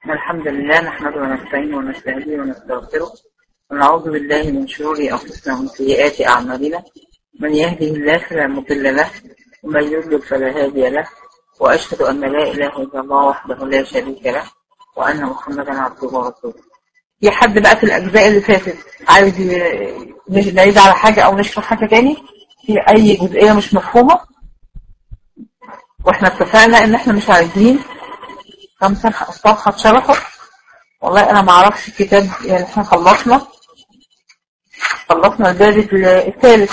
الحمد لله نحمده ونستعينه ونستهديه ونستغفره ونعوذ بالله من شرور أنفسنا ومن سيئات أعمالنا من يهده الله فلا مضل له ومن يضلل فلا هادي له وأشهد أن لا إله إلا الله وحده لا شريك له وأن محمدا عبده ورسوله في حد بقى في الأجزاء اللي فاتت عايز ي- مش نعيد على حاجة أو نشرح حاجة تاني في أي جزئية مش مفهومة واحنا اتفقنا ان احنا مش عايزين كم صفحة صفحة اتشرحوا والله انا ما اعرفش الكتاب يعني احنا خلصنا خلصنا الباب الثالث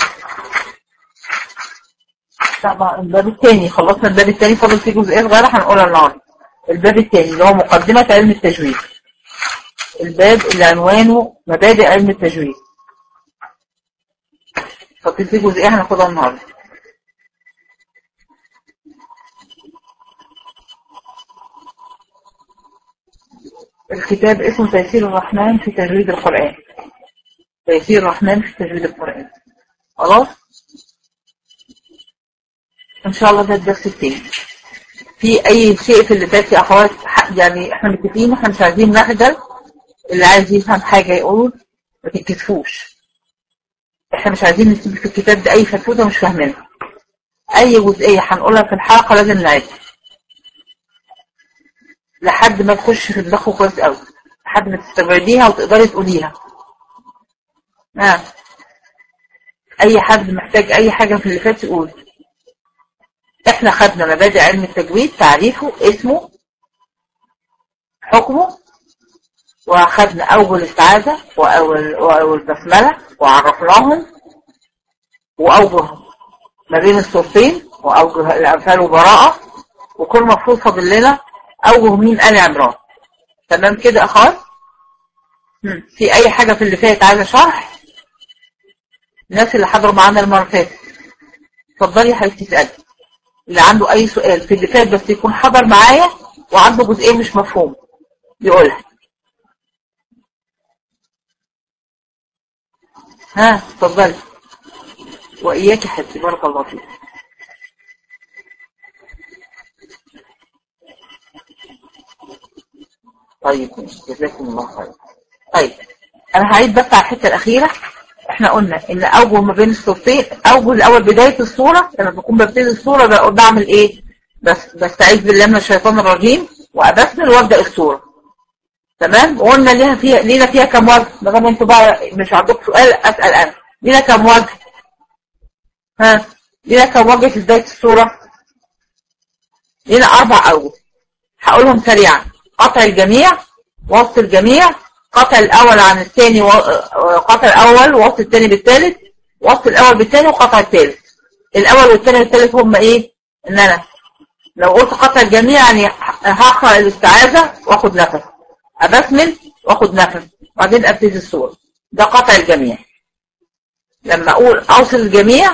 طبعا الباب الثاني خلصنا الباب الثاني فاضل فيه جزئية صغيرة هنقولها النهارده الباب الثاني اللي هو مقدمة علم التجويد الباب اللي عنوانه مبادئ علم التجويد فاضل فيه جزئية هناخدها النهارده الكتاب اسمه تيسير الرحمن في تجويد القرآن تيسير الرحمن في تجويد القرآن خلاص ان شاء الله ده الدرس التاني في اي شيء في اللي فات يا اخوات ح- يعني احنا متفقين احنا مش عايزين نخجل اللي عايز يفهم حاجة يقول ما تتكسفوش احنا مش عايزين نسيب في الكتاب ده اي فتوته مش فاهمينها اي جزئية هنقولها في الحلقة لازم نعيدها لحد ما تخش في دماغه كويس قوي لحد ما تستوعبيها وتقدري تقوليها نعم اي حد محتاج اي حاجة في اللي فات يقول احنا خدنا مبادئ علم التجويد تعريفه اسمه حكمه واخدنا اول الاستعاذة واول واول البسملة وعرفناهم واوجه ما بين الصورتين واوجه الامثال وبراءة وكل مفروض فاضل لنا اوجه مين ال عمران تمام كده اخوات مم. في اي حاجة في اللي فات عايزة شرح الناس اللي حضروا معانا المرة اللي فاتت اتفضلي يا حبيبتي اسالي اللي عنده اي سؤال في اللي فات بس يكون حضر معايا وعنده جزئيه مش مفهوم يقولها ها اتفضلي واياك يا حبيبتي بارك الله فيك طيب ماشي جزاكم الله خير طيب انا هعيد بس على الحته الاخيره احنا قلنا ان اوجه ما بين الصورتين اوجه الاول بدايه الصوره لما بكون ببتدي الصوره بقى بعمل ايه بس بستعيذ بالله من الشيطان الرجيم وابسمل وابدا الصوره تمام وقلنا ليها فيها لينا فيها كام وجه ما دام انتوا بقى مش عندكم سؤال اسال انا لينا كام وجه ها لينا كام وجه في بدايه الصوره لينا اربع اوجه هقولهم سريعا قطع الجميع وسط الجميع قطع الاول عن الثاني و... قطع الاول وسط الثاني بالثالث وسط الاول بالثاني وقطع الثالث الاول والثاني والثالث هم ايه ان انا لو قلت قطع الجميع يعني هقرا الاستعاذه واخد نفس ابسمل واخد نفس وبعدين ابتدي السوره ده قطع الجميع لما اقول اوصل الجميع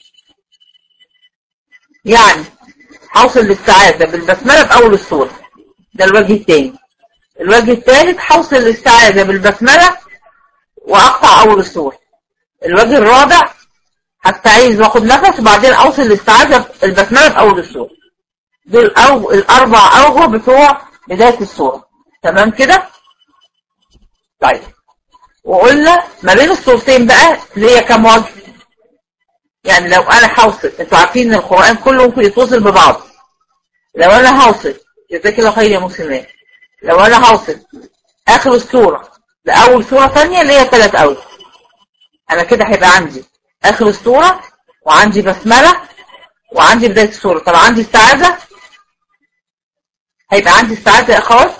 يعني هوصل الاستعاذه بالبسمله باول السوره ده الوجه الثاني الوجه الثالث حوصل الاستعاذة بالبسملة وأقطع أول السورة الوجه الرابع هستعيذ واخد نفس وبعدين أوصل الاستعاذة البسملة في أول السورة دول أو الأربع أوجه بتوع بداية السورة تمام كده؟ طيب وقلنا ما بين الصورتين بقى اللي هي كام وجه؟ يعني لو أنا هوصل أنتوا عارفين إن القرآن كله ممكن يتوصل ببعض لو أنا هوصل جزاك الله خير يا مسلمات لو انا هوصل اخر الصورة لاول صورة ثانية اللي هي ثلاث اوجه انا كده هيبقى عندي اخر الصورة وعندي بسملة وعندي بداية الصورة طب عندي استعاذة هيبقى عندي استعاذة يا اخوات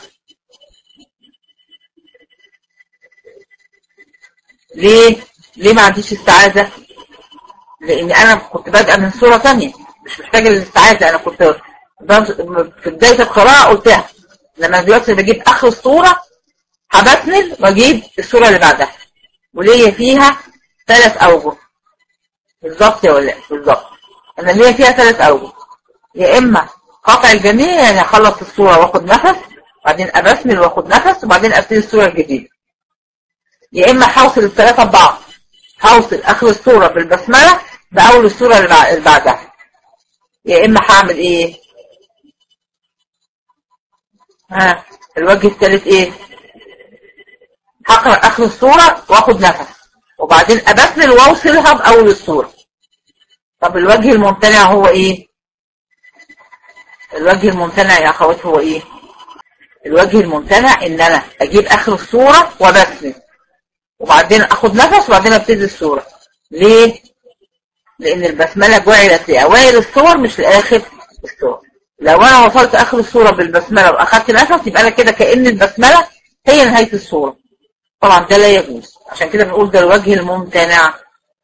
ليه ليه ما عنديش استعاذة لان انا كنت بادئه من صورة ثانية مش محتاجة للاستعاذة انا كنت في بداية القراءة قلتها لما دلوقتي بجيب اخر الصورة هبسمل واجيب الصورة اللي بعدها وليا فيها ثلاث اوجه بالظبط يا ولاء بالظبط انا ليا فيها ثلاث اوجه يا اما قطع الجميع يعني اخلص الصورة واخد نفس بعدين ابسمل واخد نفس وبعدين ابتدي الصورة الجديدة يا اما هوصل الثلاثة ببعض هوصل اخر الصورة بالبسملة باول الصورة اللي بعدها يا اما هعمل ايه ها الوجه الثالث ايه هقرأ اخر الصورة واخد نفس وبعدين ابسل واوصلها باول الصورة طب الوجه الممتنع هو ايه الوجه الممتنع يا اخوات هو ايه الوجه الممتنع ان انا اجيب اخر الصورة وبسل وبعدين اخد نفس وبعدين ابتدي الصورة ليه لان البسملة جعلت لاوائل الصور مش لاخر الصور لو انا وصلت اخر الصورة بالبسملة واخدت نفس يبقى انا كده كأن البسملة هي نهاية الصورة طبعا ده لا يجوز عشان كده بنقول ده الوجه الممتنع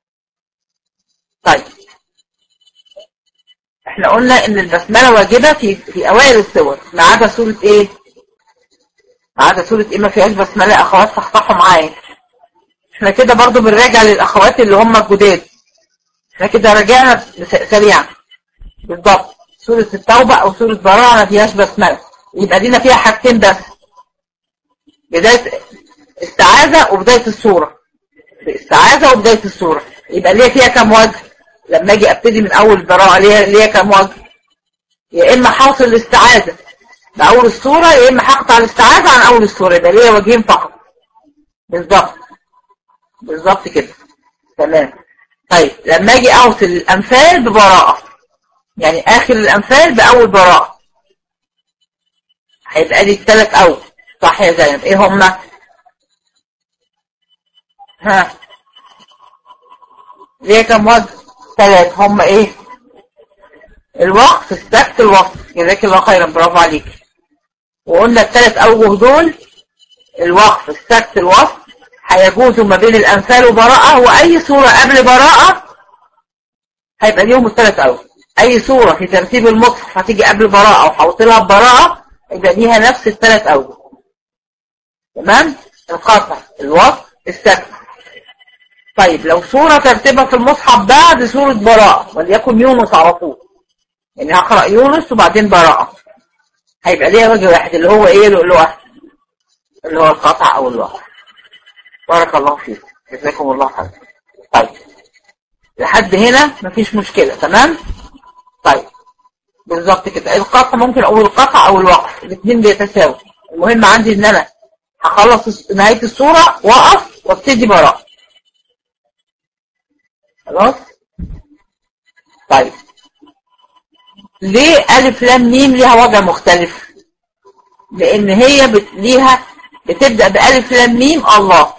طيب احنا قلنا ان البسملة واجبة في, في اوائل الصور ما عدا سورة ايه ما عدا سورة ايه ما فيهاش بسملة اخوات صحصحوا معايا احنا كده برضو بنراجع للاخوات اللي هم الجداد احنا كده راجعنا سريعا بالضبط سورة التوبة او سورة براءة ما فيهاش بسملة يبقى دينا فيها حاجتين بس بداية استعاذة وبداية السورة استعاذة وبداية السورة يبقى ليها فيها كم وجه لما اجي ابتدي من اول براءة ليها, ليها كم وجه يا اما حاصل الاستعاذة بأول السورة يا اما هقطع الاستعاذة عن اول السورة يبقى ليها وجهين فقط بالظبط بالظبط كده تمام طيب لما اجي اوصل الامثال ببراءة يعني اخر الامثال باول براءة هيبقى لي الثلاث اول صح يا زينب ايه هما ها ليه كم وجه ثلاث هم ايه الوقف السكت الوصف جزاك الله خيرا برافو عليك وقلنا الثلاث اوجه دول الوقف السكت الوصف هيجوزوا ما بين الامثال وبراءة واي صورة قبل براءة هيبقى ليهم الثلاث اوجه اي صورة في ترتيب المصحف هتيجي قبل براءة وحوصلها ببراءة يبقى ليها نفس الثلاث اوجه تمام القطع الوصف السكت طيب لو صورة ترتيبها في المصحف بعد سورة براءة وليكن يونس على طول يعني هقرأ يونس وبعدين براءة هيبقى ليها وجه واحد اللي هو ايه لؤلؤة اللي هو القطع او الوقف بارك الله فيك جزاكم الله خير طيب لحد هنا مفيش مشكلة تمام طيب بالظبط كده القطع ممكن اقول القطع او الوقف الاثنين بيتساووا المهم عندي ان انا هخلص نهاية الصورة واقف وابتدي براءة خلاص طيب ليه ألف لام ميم ليها وضع مختلف لأن هي بت... ليها بتبدأ بألف لام ميم الله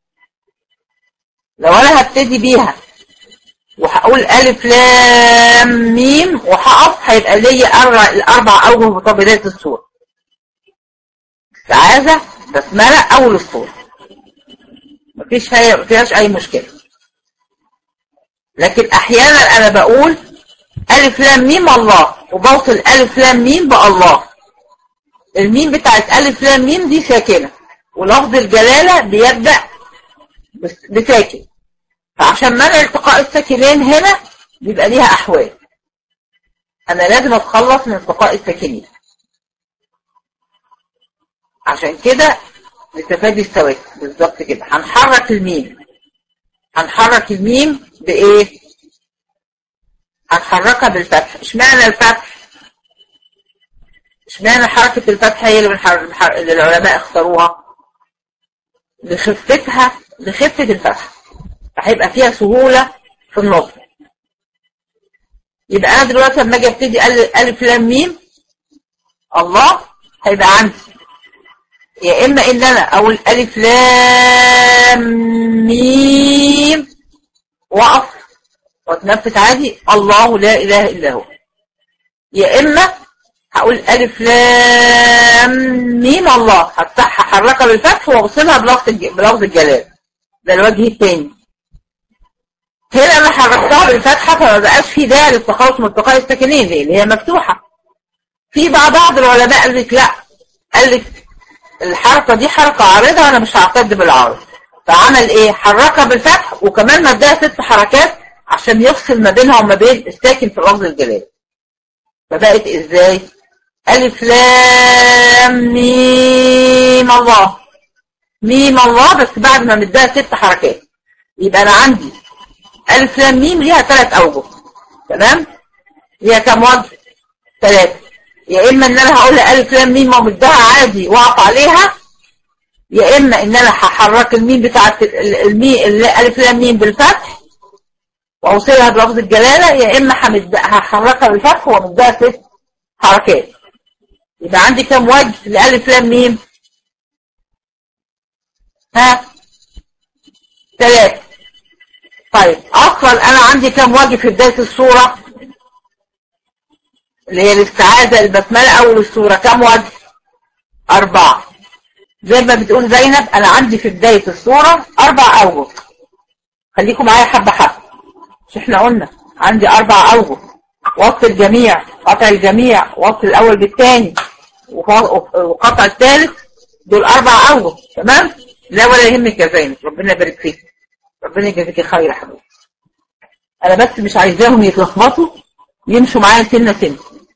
لو أنا هبتدي بيها وهقول ألف لام ميم وهقف هيبقى ليا أربع الأربع أوجه بتوع بداية السورة استعاذة بسملة أول السورة مفيش هي فيهاش أي مشكلة لكن احيانا انا بقول الف لام ميم الله وبوصل الف لام ميم بالله الميم بتاعت الف لام ميم دي ساكنة ولفظ الجلالة بيبدأ بساكن فعشان منع التقاء الساكنين هنا بيبقى ليها احوال انا لازم اتخلص من التقاء الساكنين عشان كده لتفادي السواد بالظبط كده هنحرك الميم هنحرك الميم بايه هنحركها بالفتح اشمعنى الفتح اشمعنى حركة الفتح هي اللي, بنحر... اللي العلماء اختاروها لخفتها لخفة الفتح فهيبقى فيها سهولة في النطق يبقى انا دلوقتي لما اجي ابتدي الف لام ميم الله هيبقى عندي يا اما ان انا اقول الف لام ميم واقف واتنفس عادي الله لا اله الا هو يا اما هقول الف لام ميم الله هفتحها حركها بالفتح واوصلها بلفظ بلفظ الجلال ده الوجه الثاني هنا انا حركتها بالفتحه فما بقاش في داعي للتخلص من التقاء الساكنين لان هي مفتوحه في بعض بعض العلماء قال لك لا قال لك الحركة دي حركة عارضة أنا مش هعتد بالعارض فعمل إيه حركها بالفتح وكمان مدها ست حركات عشان يفصل ما بينها وما بين الساكن في لفظ الجلال فبقت إزاي ألف لام ميم الله ميم الله بس بعد ما مدها ست حركات يبقى أنا عندي ألف لام ميم ليها ثلاث أوجه تمام ليها كم وجه ثلاثة يا اما ان انا هقول الف لام ميم ومدها عادي واقف عليها يا اما ان انا هحرك الميم بتاعت المي الالف لام ميم بالفتح واوصلها بلفظ الجلاله يا اما هحركها بالفتح وامدها ست حركات يبقى عندي كام وجه لالف لام ميم ها ثلاثة طيب اصلا انا عندي كام وجه في بداية الصورة اللي هي الاستعاذة البسملة اول الصورة كام وجه اربعة زي ما بتقول زينب انا عندي في بداية الصورة اربع اوجه خليكم معايا حبة حبة مش احنا قلنا عندي اربع اوجه وصل الجميع قطع الجميع وصل الاول بالثاني وقطع الثالث دول اربع اوجه تمام لا ولا يهمك يا زينب ربنا يبارك فيك ربنا يجازيك خير يا حبيبي انا بس مش عايزاهم يتلخبطوا يمشوا معايا سنه سنه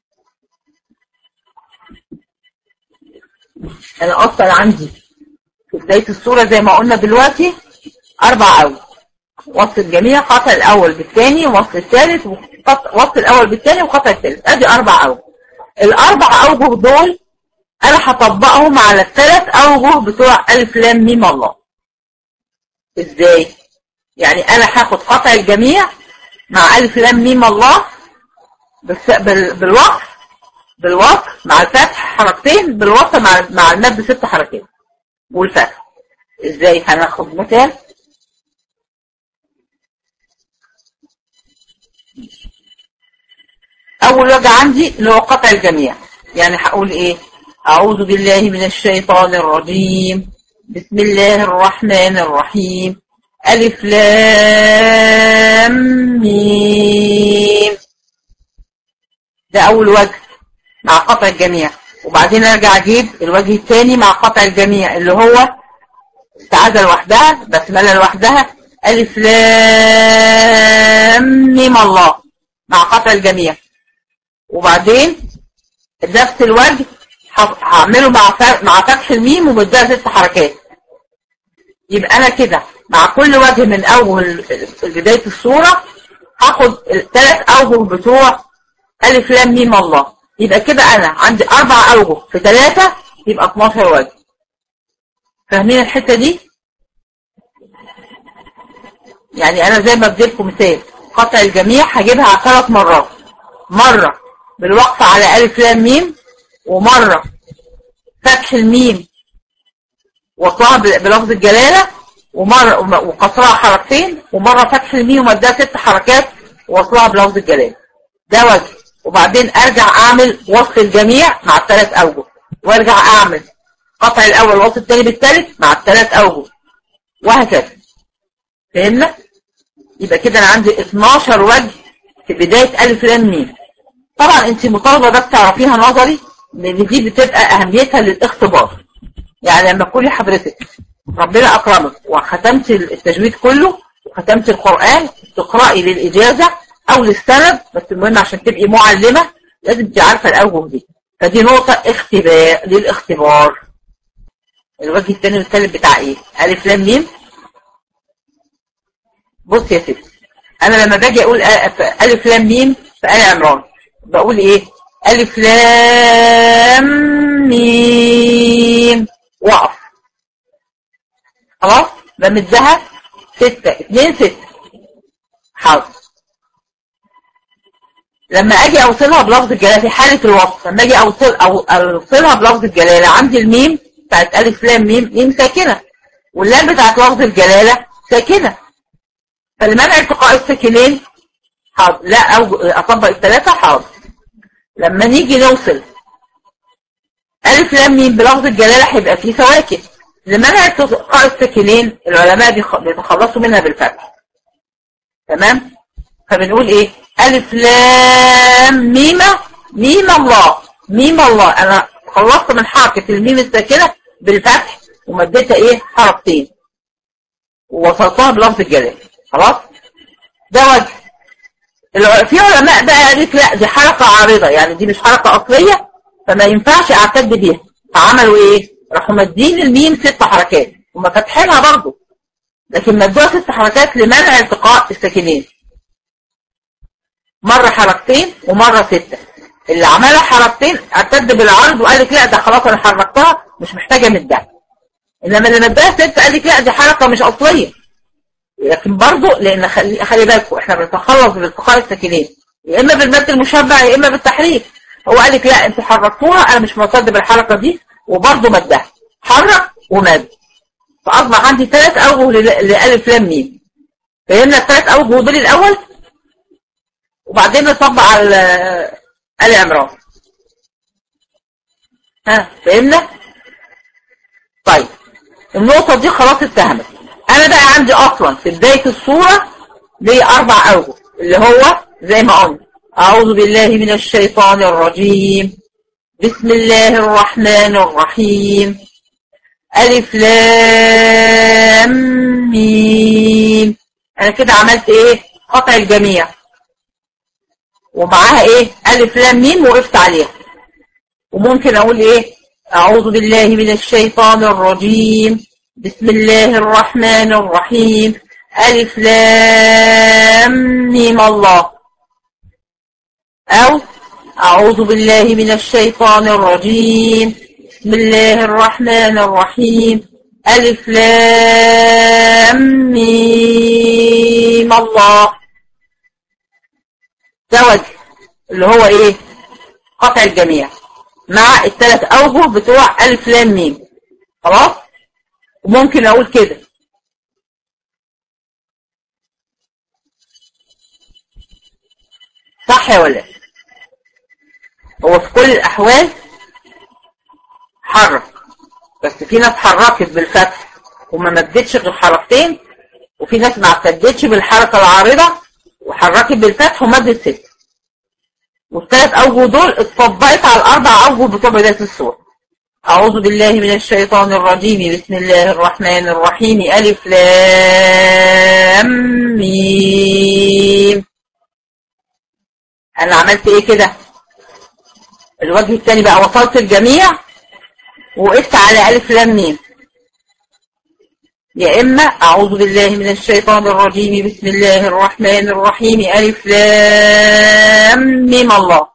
انا اصلا عندي في بدايه الصوره زي ما قلنا دلوقتي اربع اوجه وصل الجميع قطع الاول بالثاني وصل الثالث وصل الاول بالثاني وقطع الثالث ادي اربع اوجه الاربع اوجه دول انا هطبقهم على الثلاث اوجه بتوع الف لام ميم الله ازاي يعني انا هاخد قطع الجميع مع الف لام ميم الله بالوقف بالوقف مع الفتح حركتين بالوقف مع مع المد ست حركات والفتح ازاي هناخد مثال اول وجه عندي اللي هو قطع الجميع يعني هقول ايه اعوذ بالله من الشيطان الرجيم بسم الله الرحمن الرحيم ألف لام ميم ده أول وجه مع قطع الجميع وبعدين أرجع أجيب الوجه الثاني مع قطع الجميع اللي هو استعاذة لوحدها بسملة لوحدها ألف لام ميم الله مع قطع الجميع وبعدين نفس الوجه هعمله مع مع فتح الميم ومديها ست حركات يبقى انا كده مع كل وجه من اول بدايه الصوره هاخد الثلاث اوجه بتوع الف لام ميم الله يبقى كده انا عندي اربع اوجه في ثلاثه يبقى 12 وجه فاهمين الحته دي يعني انا زي ما بديلكم مثال قطع الجميع هجيبها على ثلاث مرات مره بالوقف على الف لام ميم ومرة فتح الميم وصلها بلفظ الجلالة ومرة وقصرها حركتين ومرة فتح الميم ومدها ست حركات ووصلها بلفظ الجلالة ده وجه وبعدين ارجع اعمل وصل الجميع مع الثلاث اوجه وارجع اعمل قطع الاول وصل الثاني بالثالث مع الثلاث اوجه وهكذا فهمنا يبقى كده انا عندي 12 وجه في بداية الف لام ميم طبعا انت مطالبة بس تعرفيها نظري لان دي بتبقى اهميتها للاختبار يعني لما تكوني حضرتك ربنا اكرمك وختمت التجويد كله وختمت القرآن تقرأي للإجازة او للسند بس المهم عشان تبقي معلمة لازم تبقي عارفة الاوجه دي فدي نقطة اختبار للاختبار الوجه الثاني والثالث بتاع ايه الف لام ميم بص يا ستي انا لما باجي اقول الف لام ميم في آل عمران بقول ايه ألف لام ميم وقف خلاص بمدها ستة اتنين ستة حاضر لما اجي اوصلها بلفظ الجلالة في حالة الوصف لما اجي اوصل او اوصلها بلفظ الجلالة عندي الميم بتاعت الف لام ميم ميم ساكنة واللام بتاعت لفظ الجلالة ساكنة فلمنع التقاء الساكنين حاضر لا أو اطبق الثلاثة حاضر لما نيجي نوصل ألف لام ميم بلفظ الجلالة هيبقى فيه سواكن لمنع التقاء الساكنين العلماء بيتخلصوا منها بالفتح تمام فبنقول ايه ألف لام ميمة ميم الله ميم الله أنا خلصت من حركة الميم الساكنة بالفتح ومديتها ايه حركتين ووصلتها بلفظ الجلالة خلاص ده وجه في علماء بقى قالت لا دي حركة عارضة يعني دي مش حركة أصلية فما ينفعش اعتد بيها فعملوا ايه راحوا مدين الميم ست حركات وما فاتحينها برضه لكن مدوها ست حركات لمنع التقاء الساكنين مرة حركتين ومرة ستة اللي عملها حركتين اعتد بالعرض وقال لك لا ده خلاص انا حركتها مش محتاجه مدها انما اللي مدها ست قال لك لا دي حركه مش اصليه لكن برضه لان خلي, خلي بالكم احنا بنتخلص بالالتقاء الساكنين يا اما بالمد المشبع يا اما بالتحريك هو قال لك لا انتوا حركتوها انا مش معتد بالحركه دي وبرضه مدها حرك ومد فاصبح عندي ثلاث اوجه لالف لام ميم فهمنا الثلاث اوجه دول الاول وبعدين نطبق على ال عمران ها فهمنا طيب النقطه دي خلاص اتهمت انا بقى عندي اصلا في بدايه الصوره ليه اربع اوجه اللي هو زي ما قلنا اعوذ بالله من الشيطان الرجيم بسم الله الرحمن الرحيم ألف لام ميم أنا كده عملت إيه قطع الجميع ومعاها إيه ألف لام ميم وقفت عليها وممكن أقول إيه أعوذ بالله من الشيطان الرجيم بسم الله الرحمن الرحيم ألف لام ميم الله أو أعوذ بالله من الشيطان الرجيم بسم الله الرحمن الرحيم ألف لام ميم الله ده وجه اللي هو ايه قطع الجميع مع الثلاث أوجه بتوع ألف لام ميم خلاص وممكن أقول كده صح يا ولا هو في كل الأحوال حرك بس في ناس حركت بالفتح وما مدتش غير حركتين وفي ناس ما اعتدتش بالحركة العارضة وحركت بالفتح ومدت ست والثلاث أوجه دول اتطبقت على الأربع أوجه بتوع بداية السورة أعوذ بالله من الشيطان الرجيم بسم الله الرحمن الرحيم ألف لام ميم أنا عملت إيه كده الوجه الثاني بقى وصلت الجميع وقفت على ألف لام ميم يا إما أعوذ بالله من الشيطان الرجيم بسم الله الرحمن الرحيم ألف لام ميم الله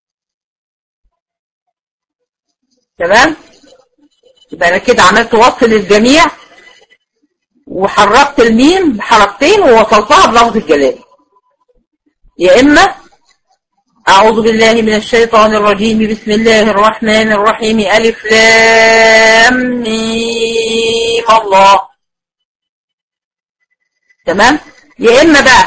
تمام يبقى أنا كده عملت وصل للجميع وحركت الميم بحركتين ووصلتها بلفظ الجلال يا إما أعوذ بالله من الشيطان الرجيم بسم الله الرحمن الرحيم ألف لام ميم الله تمام يا إما بقى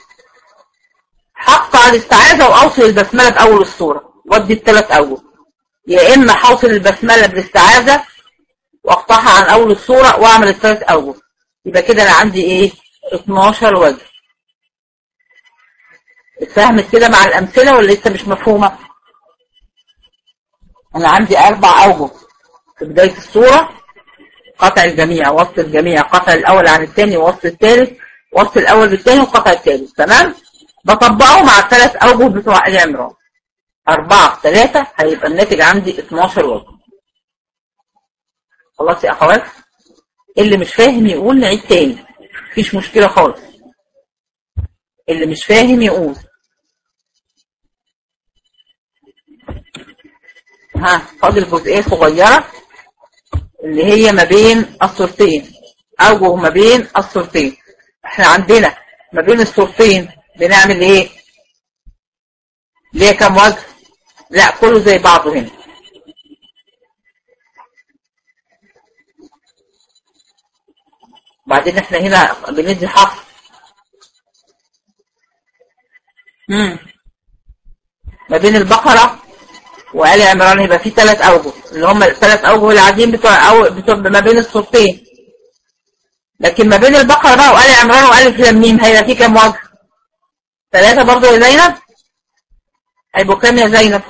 حق على الاستعاذة وأوصل البسملة بأول الصورة ودي الثلاث أول يا إما حوصل البسملة بالاستعاذة واقطعها عن أول الصورة وأعمل الثلاث أول يبقى كده أنا عندي إيه 12 وجه اتفهمت كده مع الأمثلة ولا لسه مش مفهومة أنا عندي أربع أوجه في بداية الصورة قطع الجميع وصل الجميع قطع الأول عن الثاني ووصل الثالث وصل الأول بالثاني وقطع الثالث تمام بطبقه مع الثلاث أوجه بتوع آل عمران أربعة في ثلاثة هيبقى الناتج عندي 12 وجه خلاص يا أخوات اللي مش فاهم يقول نعيد تاني مفيش مشكلة خالص اللي مش فاهم يقول ها فاضل جزئية صغيرة اللي هي ما بين الصورتين أوجه ما بين الصورتين احنا عندنا ما بين الصورتين بنعمل ايه ليه كم وجه لا كله زي بعضه هنا بعدين احنا هنا بندي حرف امم ما بين البقرة وآل عمران يبقى في ثلاث أوجه اللي هم الثلاث أوجه العاديين بتوع, أو بتوع ما بين الصورتين لكن ما بين البقرة بقى وآل عمران وآل فلام هيبقى في كام وجه؟ ثلاثة برضه يا زينب؟ هيبقوا كام يا زينب؟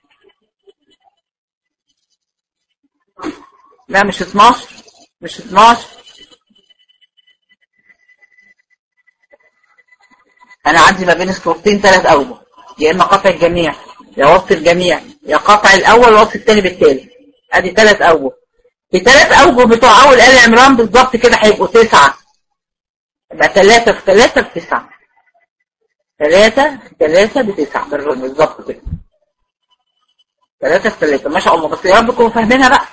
لا مش 12 مش 12 انا عندي ما بين الصورتين ثلاث اوجه يا اما قطع الجميع يا وصف الجميع يا قطع الاول ووصف الثاني بالثالث ادي ثلاث اوجه بثلاث اوجه بتوع اول ال عمران بالظبط كده هيبقوا تسعه يبقى ثلاثه في ثلاثه بتسعه ثلاثه في ثلاثه بتسعه بالظبط كده ثلاثة في ثلاثة ما شاء الله بس يا رب تكونوا فاهمينها بقى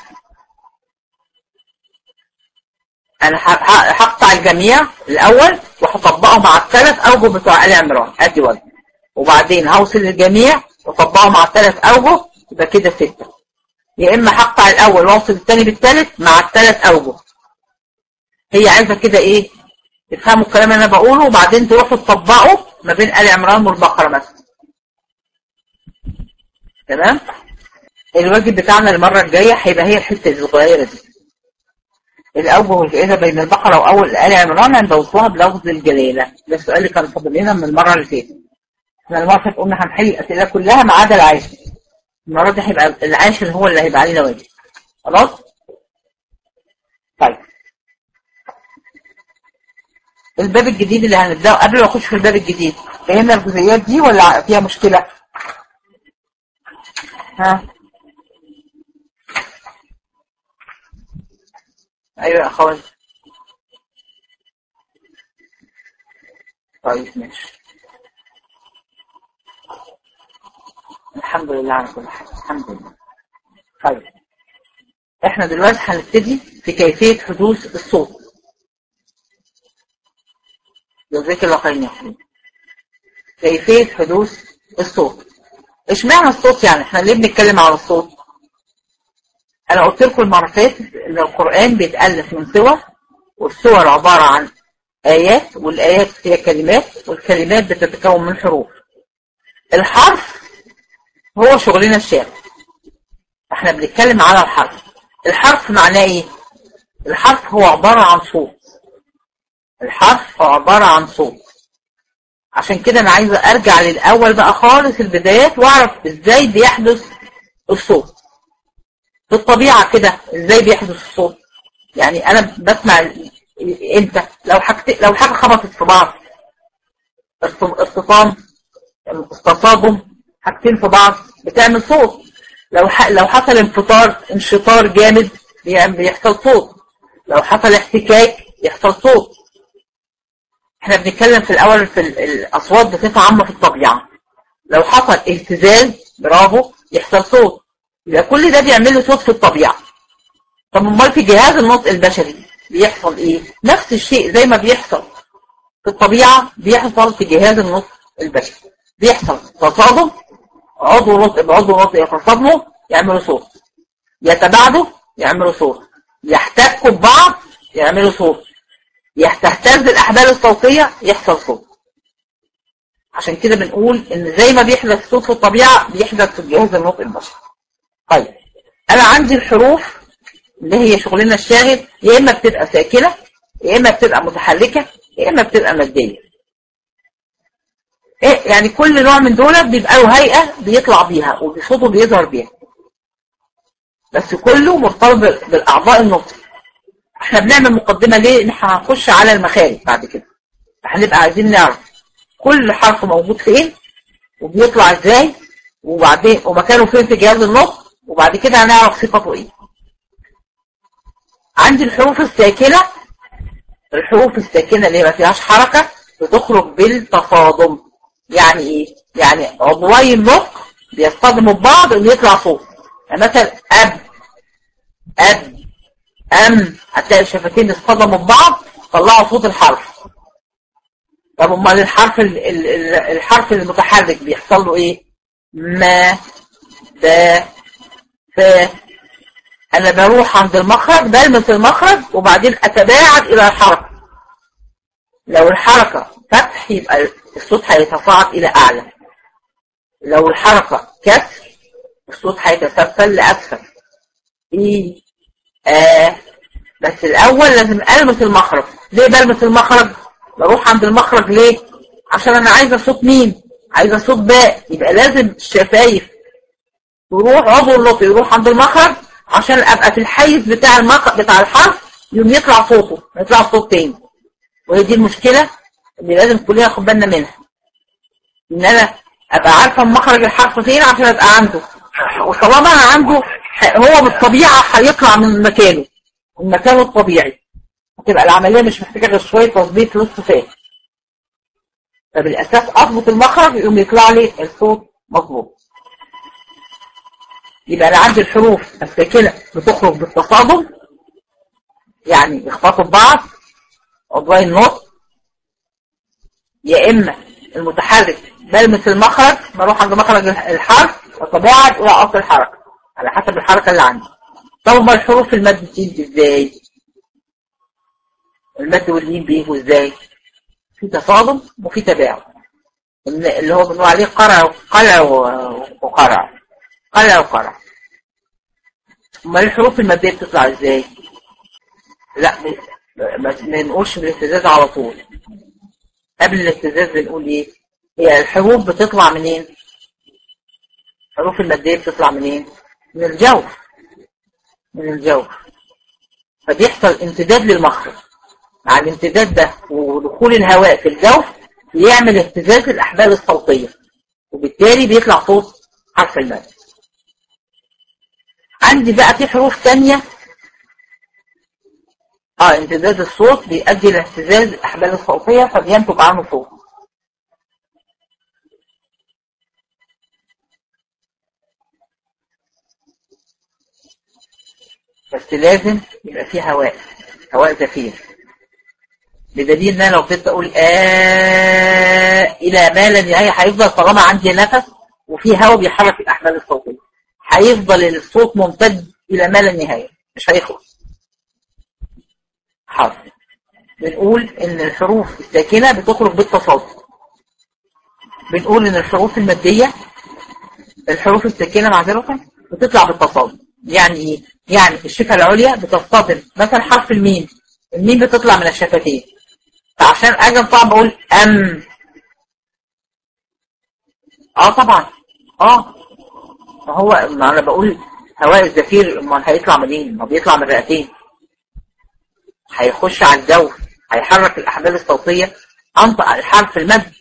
انا هقطع الجميع الاول وهطبقه مع الثلاث اوجه بتوع ال عمران ادي وجه وبعدين هوصل للجميع واطبقه مع الثلاث اوجه يبقى كده ستة يا اما هقطع الاول واوصل الثاني بالثالث مع الثلاث اوجه هي عايزه كده ايه تفهموا الكلام اللي انا بقوله وبعدين تروحوا تطبقوا ما بين ال عمران والبقره مثلا تمام الواجب بتاعنا المره الجايه هيبقى هي الحته الصغيره دي الاوجه والفائده بين البقره واول ال عمران هندوسوها بلفظ الجلاله ده السؤال اللي كان فاضل لنا من المره اللي فاتت احنا المره اللي فاتت قلنا هنحل الاسئله كلها ما عدا العاشر المره دي هيبقى العاشر هو اللي هيبقى علينا واجب خلاص طيب الباب الجديد اللي هنبداه قبل ما اخش في الباب الجديد فهمنا الجزئيات دي ولا فيها مشكله ها ايوه يا اخوان طيب ماشي الحمد لله على كل حال الحمد لله طيب احنا دلوقتي هنبتدي في كيفية حدوث الصوت جزاك الله خير يا اخوان كيفية حدوث الصوت ايش معنى الصوت يعني احنا ليه بنتكلم على الصوت انا قلت لكم المره فاتت ان القران بيتالف من صور والصور عباره عن ايات والايات هي كلمات والكلمات بتتكون من حروف الحرف هو شغلنا الشاغل احنا بنتكلم على الحرف الحرف معناه ايه الحرف هو عباره عن صوت الحرف هو عباره عن صوت عشان كده انا عايزه ارجع للاول بقى خالص البدايات واعرف ازاي بيحدث الصوت في الطبيعة كده ازاي بيحدث الصوت يعني انا بسمع امتى لو حاجة لو حاجة خبطت في بعض اصطدام استصادم حاجتين في بعض بتعمل صوت لو ح... لو حصل انفطار انشطار جامد بيحصل صوت لو حصل احتكاك يحصل صوت احنا بنتكلم في الاول في الاصوات بصفة عامة في الطبيعة لو حصل اهتزاز برافو يحصل صوت يبقى كل ده بيعمل له صوت في الطبيعة طب امال في جهاز النطق البشري بيحصل ايه نفس الشيء زي ما بيحصل في الطبيعة بيحصل في جهاز النطق البشري بيحصل تصادم عضو نطق بعضو نطق يتصادموا يعملوا صوت يتباعدوا يعملوا صوت يحتكوا ببعض يعملوا صوت تهتز الأحبال الصوتية يحصل صوت عشان كده بنقول ان زي ما بيحدث صوت في الطبيعة بيحدث في جهاز النطق البشري طيب انا عندي الحروف اللي هي شغلنا الشاغل يا اما بتبقى ساكنة يا اما بتبقى متحركة يا اما بتبقى مادية ايه يعني كل نوع من دول بيبقى له هيئة بيطلع بيها وبصوته بيظهر بيها بس كله مرتبط بالاعضاء النطق احنا بنعمل مقدمة ليه ان احنا هنخش على المخارج بعد كده هنبقى عايزين نعرف كل حرف موجود فين وبيطلع ازاي وبعدين ومكانه فين في جهاز النطق وبعد كده هنعرف صفته ايه عندي الحروف الساكنة الحروف الساكنة اللي ما فيهاش حركة بتخرج بالتصادم يعني ايه يعني عضوي النطق بيصطدموا ببعض اللي يطلع صوت يعني مثلا اب اب ام هتلاقي الشفتين اصطدموا ببعض طلعوا صوت الحرف طب امال الحرف الحرف المتحرك بيحصل له ايه ما دا ف انا بروح عند المخرج بلمس المخرج وبعدين اتباعد الى الحركة لو الحركة فتح يبقى الصوت هيتصاعد الى اعلى لو الحركة كسر الصوت هيتسلسل لاسفل ايه آه بس الاول لازم المس المخرج ليه بلمس المخرج بروح عند المخرج ليه عشان انا عايزه صوت مين عايزه صوت باء يبقى لازم الشفايف يروح عضو النطق يروح عند المخرج عشان ابقى في الحيز بتاع المخرج بتاع الحرف يوم يطلع صوته ما يطلع صوت تاني وهي دي المشكله اللي لازم كلنا ناخد بالنا منها ان انا ابقى عارفه مخرج الحرف فين عشان ابقى عنده وطالما انا عنده هو بالطبيعه هيطلع من مكانه من مكانه الطبيعي هتبقى العمليه مش محتاجه غير شويه تظبيط نص ساعه فبالاساس اضبط المخرج يقوم يطلع لي الصوت مظبوط يبقى انا عندي الحروف الساكنه بتخرج بالتصادم يعني يخبطوا ببعض عضوين النطق يا اما المتحرك بلمس المخرج بروح عند مخرج الحرف وتباعد الى اصل الحركه على حسب الحركه اللي عندي طب ما الحروف المد بتيجي ازاي المد واللين بيجوا ازاي في تصادم وفي تباعد اللي هو بنقول عليه قرع قلع وقرع قلع وقرع امال الحروف الماديه بتطلع ازاي لا ما نقولش بالاهتزاز على طول قبل الاهتزاز بنقول ايه هي الحروف بتطلع منين الحروف الماديه بتطلع منين من الجوف من الجوف فبيحصل امتداد للمخرج مع الامتداد ده ودخول الهواء في الجوف يعمل اهتزاز الاحبال الصوتيه وبالتالي بيطلع صوت حرف المد عندي بقى في حروف تانية اه امتداد الصوت بيؤدي لاهتزاز الاحبال الصوتيه فبينتج عنه صوت بس لازم يبقى فيه هواء هواء زفير بدليل ان انا لو فضلت اقول آه الى ما لا نهايه هيفضل طالما عندي نفس وفي هواء بيحرك الاحبال الصوتيه هيفضل الصوت ممتد الى ما لا نهايه مش هيخلص حرف بنقول ان الحروف الساكنه بتخرج بالتصادم بنقول ان الحروف الماديه الحروف الساكنه معذره بتطلع بالتصادم يعني ايه يعني الشفه العليا بتصطدم مثلا حرف الميم الميم بتطلع من الشفتين فعشان اجي انطق بقول ام اه طبعا اه ما هو ما انا بقول هواء الزفير امال هيطلع منين ما بيطلع من الرئتين هيخش على الجو هيحرك الاحبال الصوتيه انطق الحرف المد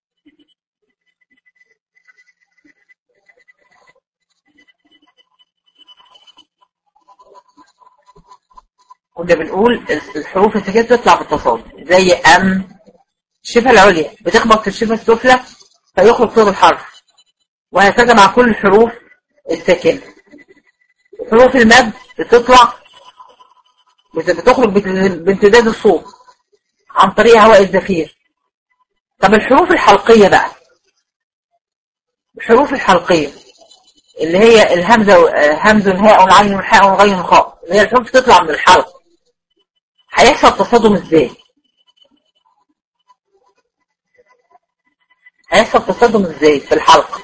كنا بنقول الحروف الساكنه تطلع بالتصادم زي ام الشفه العليا بتخبط في الشفه السفلى فيخرج صوت الحرف وهكذا مع كل الحروف الساكنه حروف المد بتطلع بتخرج بامتداد الصوت عن طريق هواء الزفير طب الحروف الحلقيه بقى الحروف الحلقيه اللي هي الهمزه همز هاء عين حاء غين خاء اللي هي الحروف تطلع من الحلق هيحصل تصادم ازاي هيحصل تصادم ازاي في الحلقة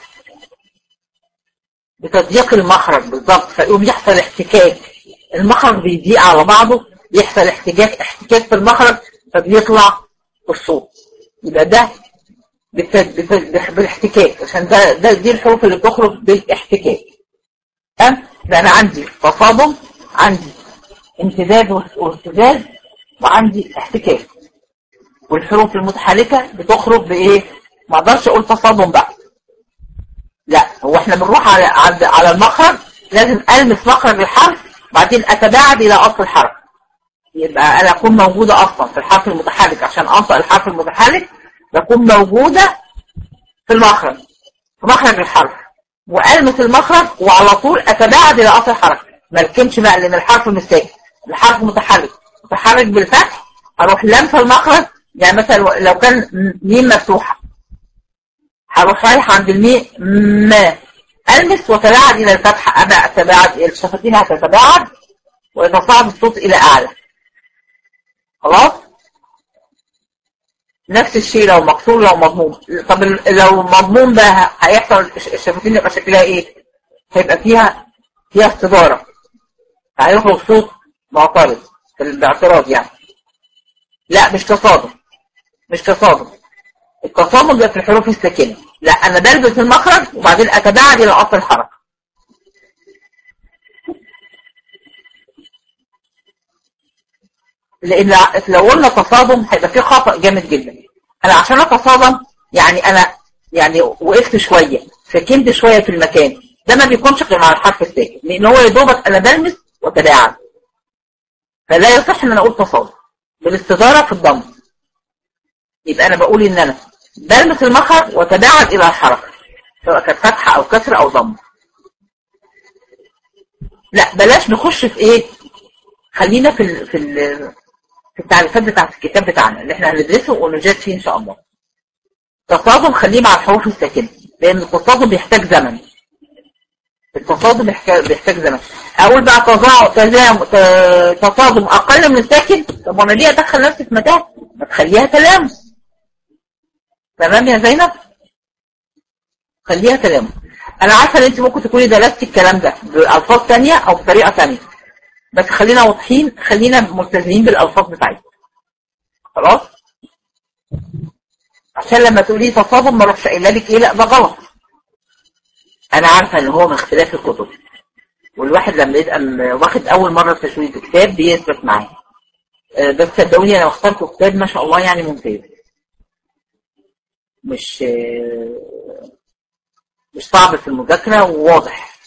بتضييق المخرج بالضبط فيقوم يحصل احتكاك المخرج بيضيق على بعضه يحصل احتكاك احتكاك في المخرج فبيطلع الصوت يبقى ده بالاحتكاك عشان ده, ده دي الحروف اللي بتخرج بالاحتكاك تمام ده انا عندي تصادم عندي امتداد واهتزاز وعندي احتكاك والحروف المتحركة بتخرج بايه ما اقدرش اقول تصادم بقى لا هو احنا بنروح على على, على المخرج لازم المس مخرج الحرف بعدين اتباعد الى اصل الحرف يبقى انا اكون موجودة اصلا في الحرف المتحرك عشان انطق الحرف المتحرك بكون موجودة في المخرج في مخرج الحرف والمس المخرج وعلى طول اتباعد الى اصل الحرف ما ركنش بقى لان الحرف مش ساكن الحرف متحرك متحرك بالفتح اروح لمسه المخرج يعني مثلا لو كان ميم مفتوحه هروح رايح عند الميم ما المس وتباعد الى الفتحه ابدا اتباعد الشفتين هتتباعد ويتصاعد الصوت الى اعلى خلاص نفس الشيء لو مكسور لو مضموم طب لو مضموم بقى هيحصل الشفتين يبقى شكلها ايه هيبقى فيها فيها استداره هيخرج صوت معترض باعتراض يعني لا مش تصادم مش تصادم التصادم ده في الحروف الساكنه لا انا بلبس المخرج وبعدين اتباعد الى اصل الحركه لان لو قلنا تصادم هيبقى فيه خطا جامد جدا انا عشان اتصادم يعني انا يعني وقفت شويه سكنت شويه في المكان ده ما بيكونش غير مع الحرف الساكن لان هو يا دوبك انا بلمس وتباعد فلا يصح ان انا اقول تصادم بالاستداره في الضم يبقى انا بقول ان انا بلمس المخرج وتباعد الى الحركه سواء كانت فتحه او كسر او ضم لا بلاش نخش في ايه خلينا في ال في ال في التعريفات بتاعت الكتاب بتاعنا اللي احنا هندرسه ونجاد فيه ان شاء الله تصادم خليه مع الحروف الساكنه لان التصادم بيحتاج زمن التصادم بيحتاج زمن اقول بقى تزام تصادم اقل من الساكن طب وانا ليه ادخل نفسي في متاهه ما تخليها تلامس تمام يا زينب خليها تلامس انا عارفه ان انت ممكن تكوني درستي الكلام ده بالفاظ ثانيه او بطريقه ثانيه بس خلينا واضحين خلينا ملتزمين بالالفاظ بتاعتنا خلاص عشان لما تقولي تصادم ما اروحش قايله لك ايه لا ده غلط انا عارفه ان هو من اختلاف الكتب والواحد لما يبقى واخد اول مره تشويه كتاب بيثبت معاه بس صدقوني انا اخترت كتاب ما شاء الله يعني ممتاز مش مش صعب في المذاكره وواضح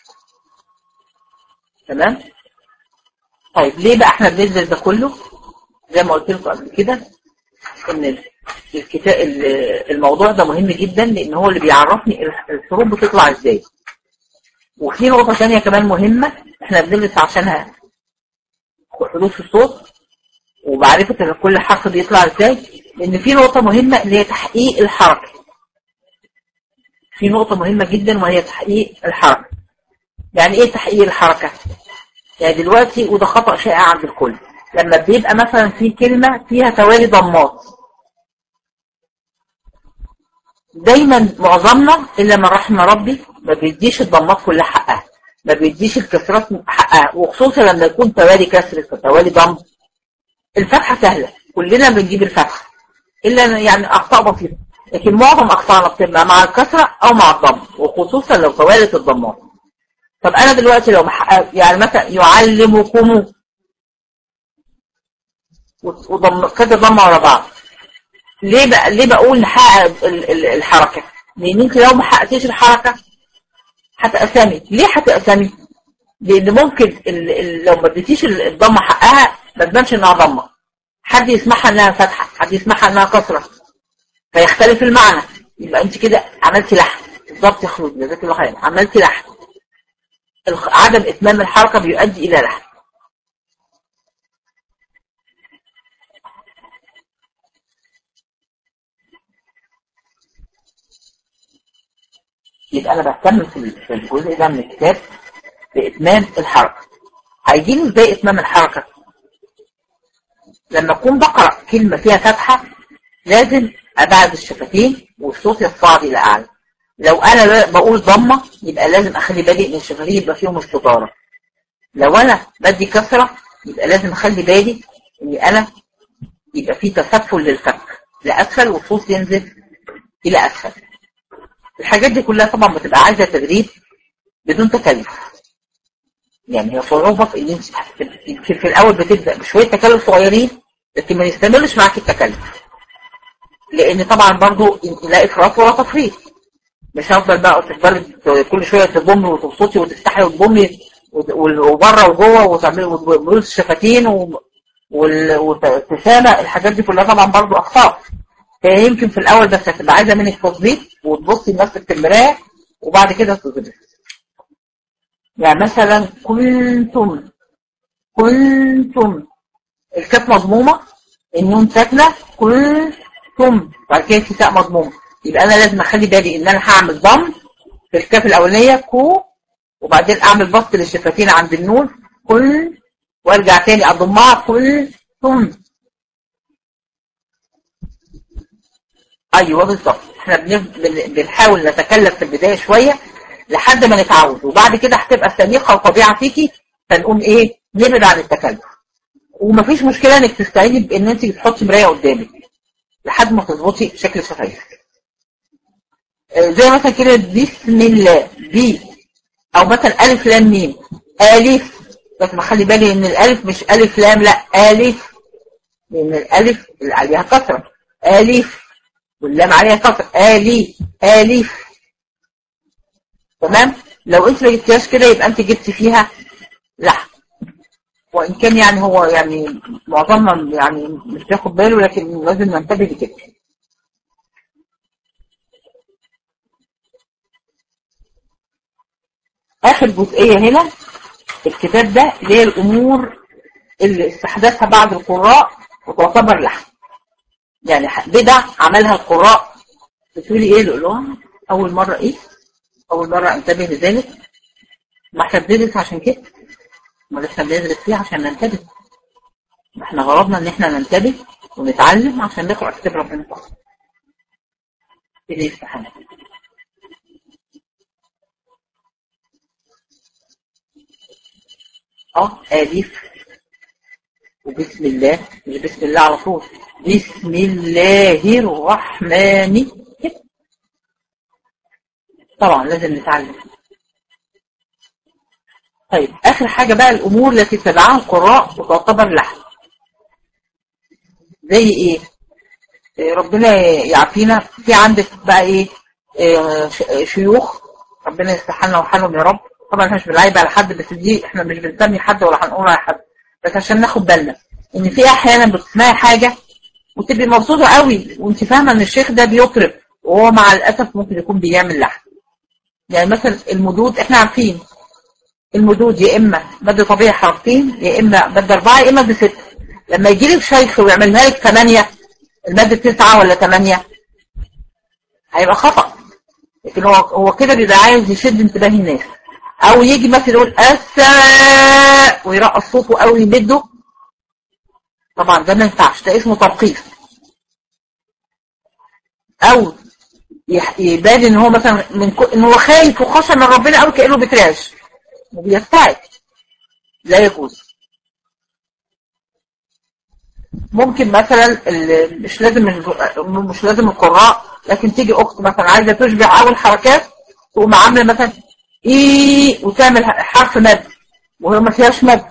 تمام طيب ليه بقى احنا بندرس ده كله زي ما قلت لكم قبل كده ان الكتاب الموضوع ده مهم جدا لان هو اللي بيعرفني الحروف بتطلع ازاي وفي نقطة ثانية كمان مهمة احنا بندرس عشانها حروف الصوت ومعرفة ان كل حرف بيطلع ازاي لان في نقطة مهمة اللي هي تحقيق الحركة في نقطة مهمة جدا وهي تحقيق الحركة يعني ايه تحقيق الحركة يعني دلوقتي وده خطأ شائع عند الكل لما بيبقى مثلا في كلمة فيها توالي ضمات دايما معظمنا إلا من رحم ربي ما بيديش الضمات كلها حقها ما بيديش الكسرات حقها وخصوصا لما يكون توالي كسر توالي ضم الفتحة سهلة كلنا بنجيب الفتحة إلا يعني أخطاء بسيطة لكن معظم أخطائنا بتبقى مع الكسرة أو مع الضم وخصوصا لو توالت الضمات طب أنا دلوقتي لو محقق يعني مثلا يعلمكم وضم كذا ضمة ورا بعض ليه بقى ليه بقول نحقق الحركة لان انت لو ما حققتيش الحركة هتقسمي ليه هتقسمي لان ممكن ال ال لو ما اديتيش الضمة حقها ما تبانش انها ضمة حد يسمعها انها فتحة حد يسمعها انها كسرة فيختلف المعنى يبقى انت كده عملتي لحن بالظبط يا خلود جزاك الله خير عملتي لحن عدم اتمام الحركة بيؤدي الى لحن يبقى انا بهتم في الجزء ده من الكتاب باتمام الحركه هيجيني ازاي اتمام الحركه لما اكون بقرا كلمه فيها فتحه لازم ابعد الشفتين والصوت يصعد الى اعلى لو انا بقول ضمه يبقى لازم اخلي بالي ان الشفتين يبقى فيهم استطاره لو انا بدي كسره يبقى لازم اخلي بالي ان انا يبقى في تسفل للفك لاسفل والصوت ينزل الى اسفل الحاجات دي كلها طبعا بتبقى عايزه تدريب بدون تكلف يعني هي صعوبه في ان انت في, في الاول بتبدا بشويه تكلف صغيرين لكن ما يستمرش معاك التكلف لان طبعا برضو لا افراط ولا تفريط مش هفضل بقى تفضلي كل شويه تضمي وتبسطي وتفتحي وتضمي وبره وجوه وتعملي وتبصي الشفتين والابتسامه الحاجات دي كلها طبعا برضو اخطاء هي يمكن في الاول بس هتبقى عايزه منك تظبيط وتبصي لنفسك في المرايه وبعد كده تظبطي يعني مثلا كنتم كنتم الكاف مضمومه النون ساكنه كنتم بعد كده في تاء مضمومه يبقى انا لازم اخلي بالي ان انا هعمل ضم في الكاف الاولانيه كو وبعدين اعمل بسط للشفتين عند النون كل وارجع تاني اضمها كنتم ايوه بالظبط احنا بنحاول نتكلف في البدايه شويه لحد ما نتعود وبعد كده هتبقى السميقه وطبيعه فيكي فنقوم ايه نبعد عن التكلف ومفيش مشكله انك تستعيني بان انت بتحطي مرايه قدامك لحد ما تظبطي شكل شفايفك زي مثلا كده بسم الله بي او مثلا الف لام ميم الف بس ما خلي بالي ان الالف مش الف لام لا الف لان الالف اللي عليها كسره الف واللام عليها كسر آلي آليف تمام لو انت ما جبتيهاش كده يبقى انت جبت فيها لحم وان كان يعني هو يعني معظمنا يعني مش بياخد باله لكن لازم ننتبه لكده اخر جزئيه هنا الكتاب ده اللي هي الامور اللي استحدثها بعض القراء وتعتبر لحن يعني بدع عملها القراء بتقولي ايه القلوع اول مرة ايه اول مرة انتبه لذلك ما احنا بندرس عشان كده ما احنا بندرس فيه عشان ننتبه احنا غرضنا ان احنا ننتبه ونتعلم عشان نقرأ كتاب ربنا تعالى إليه سبحانه اه الف وبسم الله مش بسم الله على طول بسم الله الرحمن طبعا لازم نتعلم طيب اخر حاجة بقى الامور التي تبعها القراء وتعتبر لحن زي ايه ربنا يعافينا في عندك بقى ايه شيوخ ربنا يصلح لنا وحالهم يا رب طبعا احنا مش بنعيب على حد بس دي احنا مش بنسمي حد ولا هنقول على حد بس عشان ناخد بالنا ان في احيانا بتسمعي حاجه وتبقي مبسوطه قوي وانت فاهمه ان الشيخ ده بيطرب وهو مع الاسف ممكن يكون بيعمل لحن يعني مثلا المدود احنا عارفين المدود يا اما مد طبيعي حرفين يا اما مد اربعه يا اما بست لما يجي لك شيخ ويعملها لك ثمانيه المد تسعه ولا ثمانيه هيبقى خطأ لكن هو هو كده بيبقى عايز يشد انتباه الناس او يجي مثلا يقول السماء ويرقص صوته قوي يمده طبعا ده ما ينفعش ده اسمه ترقيص او يبان ان هو مثلا من كو... ان هو خايف وخشى من ربنا قوي كانه بيترعش وبيستعد لا يجوز ممكن مثلا مش لازم مش لازم القراء لكن تيجي اخت مثلا عايزه تشبع اول حركات تقوم عامله مثلا ايه وتعمل حرف مد وهي ما فيهاش مد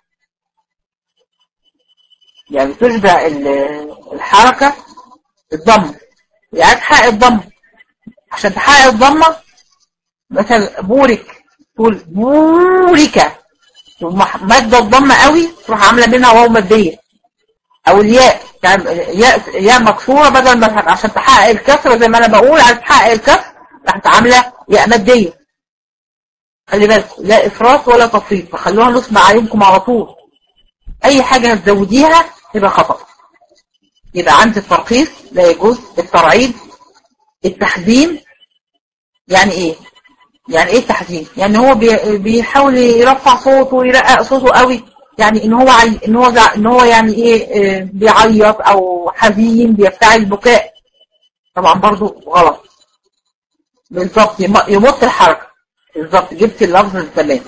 يعني تشبع الحركه الضم يعني تحقق الضم عشان تحقق الضمه مثلا بورك تقول بوركه مادة الضمه قوي تروح عامله منها واو ماديه او الياء يعني ياء ياء مكسوره بدل ما عشان تحقق الكسره زي ما انا بقول عايز تحقق الكسر راحت عامله ياء ماديه خلي بالك لا افراط ولا تفريط فخلوها نصب عليكم على طول اي حاجه هتزوديها تبقى خطا يبقى عند الترخيص لا يجوز الترعيد التحزين يعني ايه يعني ايه التحزين يعني هو بيحاول يرفع صوته ويرقق صوته قوي يعني ان هو عي... ان هو ان هو يعني ايه بيعيط او حزين بيفتعل البكاء طبعا برضو غلط بالظبط يمط الحركه بالظبط جبت اللفظ التمام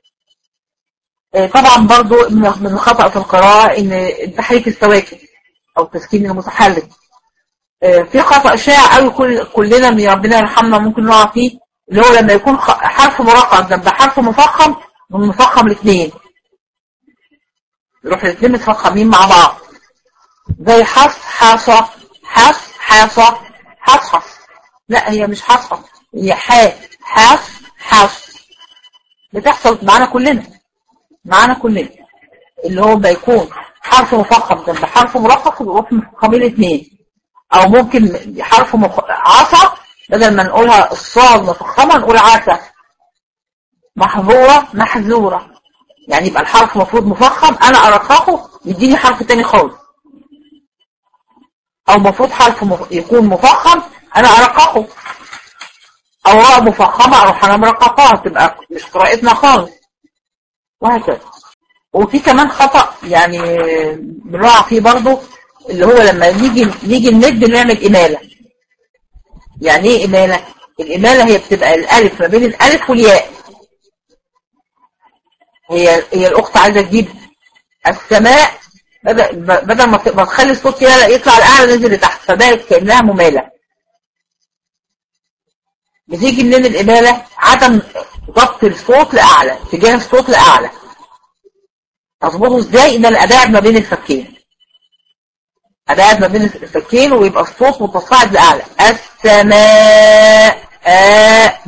طبعا برضو من الخطأ في القراءة ان تحريك السواكن او تسكين المتحرك في خطأ شائع قوي كل كلنا من ربنا يرحمنا ممكن نقع فيه اللي هو لما يكون حرف مرقم جنب حرف مفخم من مفخم الاثنين يروح الاثنين متفخمين مع بعض زي حص حصى حص حصى حصحص لا هي مش حصحص هي حاء حص حص بتحصل معانا كلنا معانا كلنا اللي هو بيكون حرف مفخم جنب حرف مرقق ويروح مفخمين الاثنين او ممكن حرف مخ... عصا بدل ما نقولها الصاد مفخمه نقول عسى محظوره محذوره يعني يبقى الحرف المفروض مفخم انا ارققه يديني حرف تاني خالص او المفروض حرف مف... يكون مفخم انا ارققه او راء مفخمه اروح انا مرققاها تبقى مش قراءتنا خالص وهكذا وفي كمان خطأ يعني بنقع فيه برضه اللي هو لما نيجي نيجي نمد نعمل إمالة يعني ايه إمالة؟ الإمالة هي بتبقى الألف ما بين الألف والياء هي هي الأخت عايزة تجيب السماء بدل بدل ما تخلي الصوت يطلع الأعلى نزل لتحت فبقت كأنها ممالة بتيجي منين الإمالة؟ عدم ضبط الصوت لأعلى اتجاه الصوت لأعلى أظبطه ازاي؟ إن أنا أبعد ما بين الفكين أبعد ما بين الفكين ويبقى الصوت متصاعد لأعلى السماء آه.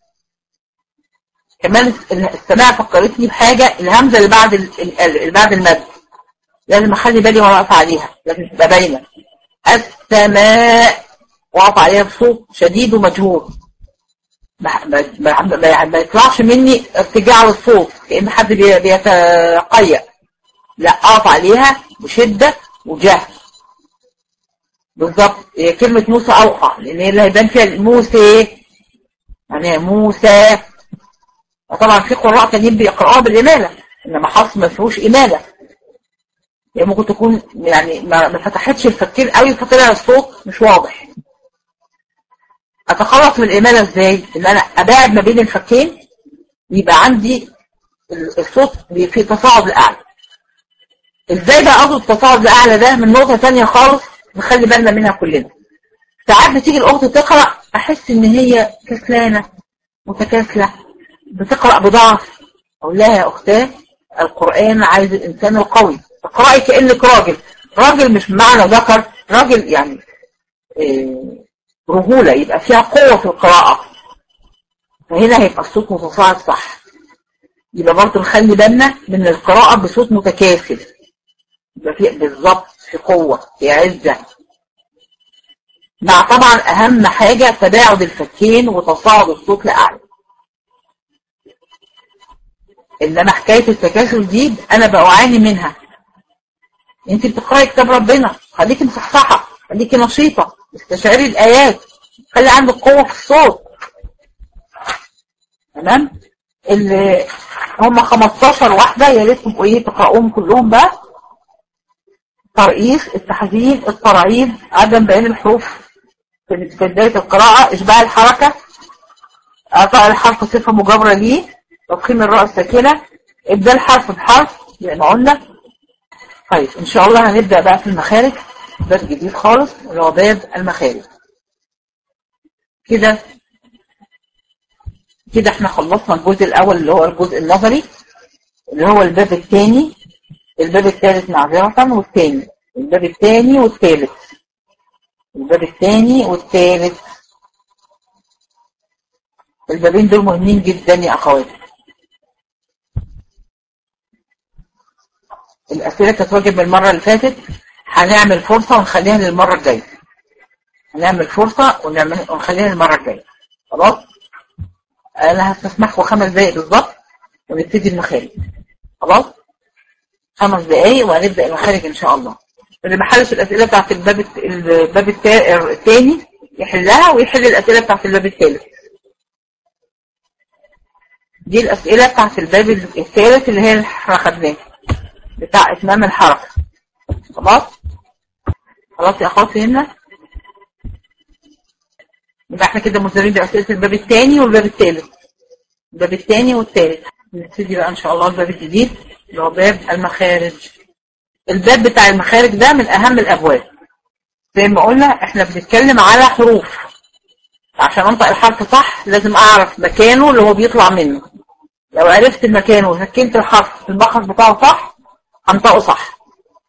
كمان السماء فكرتني بحاجة الهمزة اللي بعد اللي بعد المد لازم اخلي بالي وانا واقف عليها لازم تبقى باينة السماء واقف عليها بصوت شديد ومجهور ما, ما, ما, ما يطلعش مني ارتجاع للصوت كأن حد بيتقيأ لا اقف عليها بشدة وجهد بالظبط هي كلمة موسى اوقع لان هي اللي هيبان فيها موسى يعني موسى وطبعا في قراء تانيين بيقرأوها بالإمالة إنما حفص ما فيهوش إمالة يعني ممكن تكون يعني ما فتحتش الفكين قوي فطلع الصوت مش واضح اتخلص من الإمالة ازاي ان انا ابعد ما بين الفكين يبقى عندي الصوت في تصاعد الاعلى ازاي بقى اخد التصاعد الاعلى ده من نقطة تانية خالص نخلي بالنا منها كلنا ساعات بتيجي الاخت تقرأ احس ان هي كسلانة متكاسلة بتقرأ بضعف اقول لها يا اختاه القرآن عايز الانسان القوي اقرأي كأنك راجل راجل مش بمعنى ذكر راجل يعني إيه رجولة يبقى فيها قوة في القراءة فهنا هيبقى الصوت متصاعد صح يبقى برضه نخلي بالنا من القراءة بصوت متكاسل يبقى فيه بالظبط في قوة في عزة مع طبعا أهم حاجة تباعد الفكين وتصاعد الصوت لأعلى إنما حكاية التكاسل دي أنا بعاني منها أنت بتقرأي كتاب ربنا خليكي مصحصحة خليكي نشيطة استشعري الآيات خلي عندك قوة في الصوت تمام اللي هم 15 واحدة يا ريت تبقوا ايه تقرأوهم كلهم بقى ترقيص التحزين الترعيد عدم بيان الحروف في بداية القراءة إشباع الحركة أعطاء الحرف صفة مجبرة ليه تضخيم الراء الساكنة إبدال حرف بحرف زي ما قلنا طيب إن شاء الله هنبدأ بقى في المخارج باب جديد خالص اللي هو باب المخارج كده كده احنا خلصنا الجزء الأول اللي هو الجزء النظري اللي هو الباب الثاني الباب الثالث معذرة والثاني الباب الثاني والثالث الباب الثاني والثالث البابين دول مهمين جدا يا أخواتي الأسئلة تتواجب من المرة اللي فاتت هنعمل فرصة ونخليها للمرة الجاية هنعمل فرصة ونعمل ونخليها للمرة الجاية خلاص أنا هستسمحكم خمس دقايق بالظبط ونبتدي المخارج خلاص خمس دقايق وهنبدأ المخارج إن شاء الله اللي ما حلش الأسئلة بتاعت الباب الباب الثاني يحلها ويحل الأسئلة بتاعت الباب الثالث دي الأسئلة بتاعت الباب الثالث اللي هي احنا خدناها بتاع إتمام الحركة خلاص خلاص يا أخواتي هنا يبقى احنا كده ملزمين بأسئلة الباب الثاني والباب الثالث الباب الثاني والثالث نبتدي بقى إن شاء الله الباب الجديد اللي هو باب المخارج الباب بتاع المخارج ده من أهم الأبواب زي ما قلنا احنا بنتكلم على حروف عشان انطق الحرف صح لازم اعرف مكانه اللي هو بيطلع منه لو عرفت المكان وسكنت الحرف في المخرج بتاعه صح هنطقه صح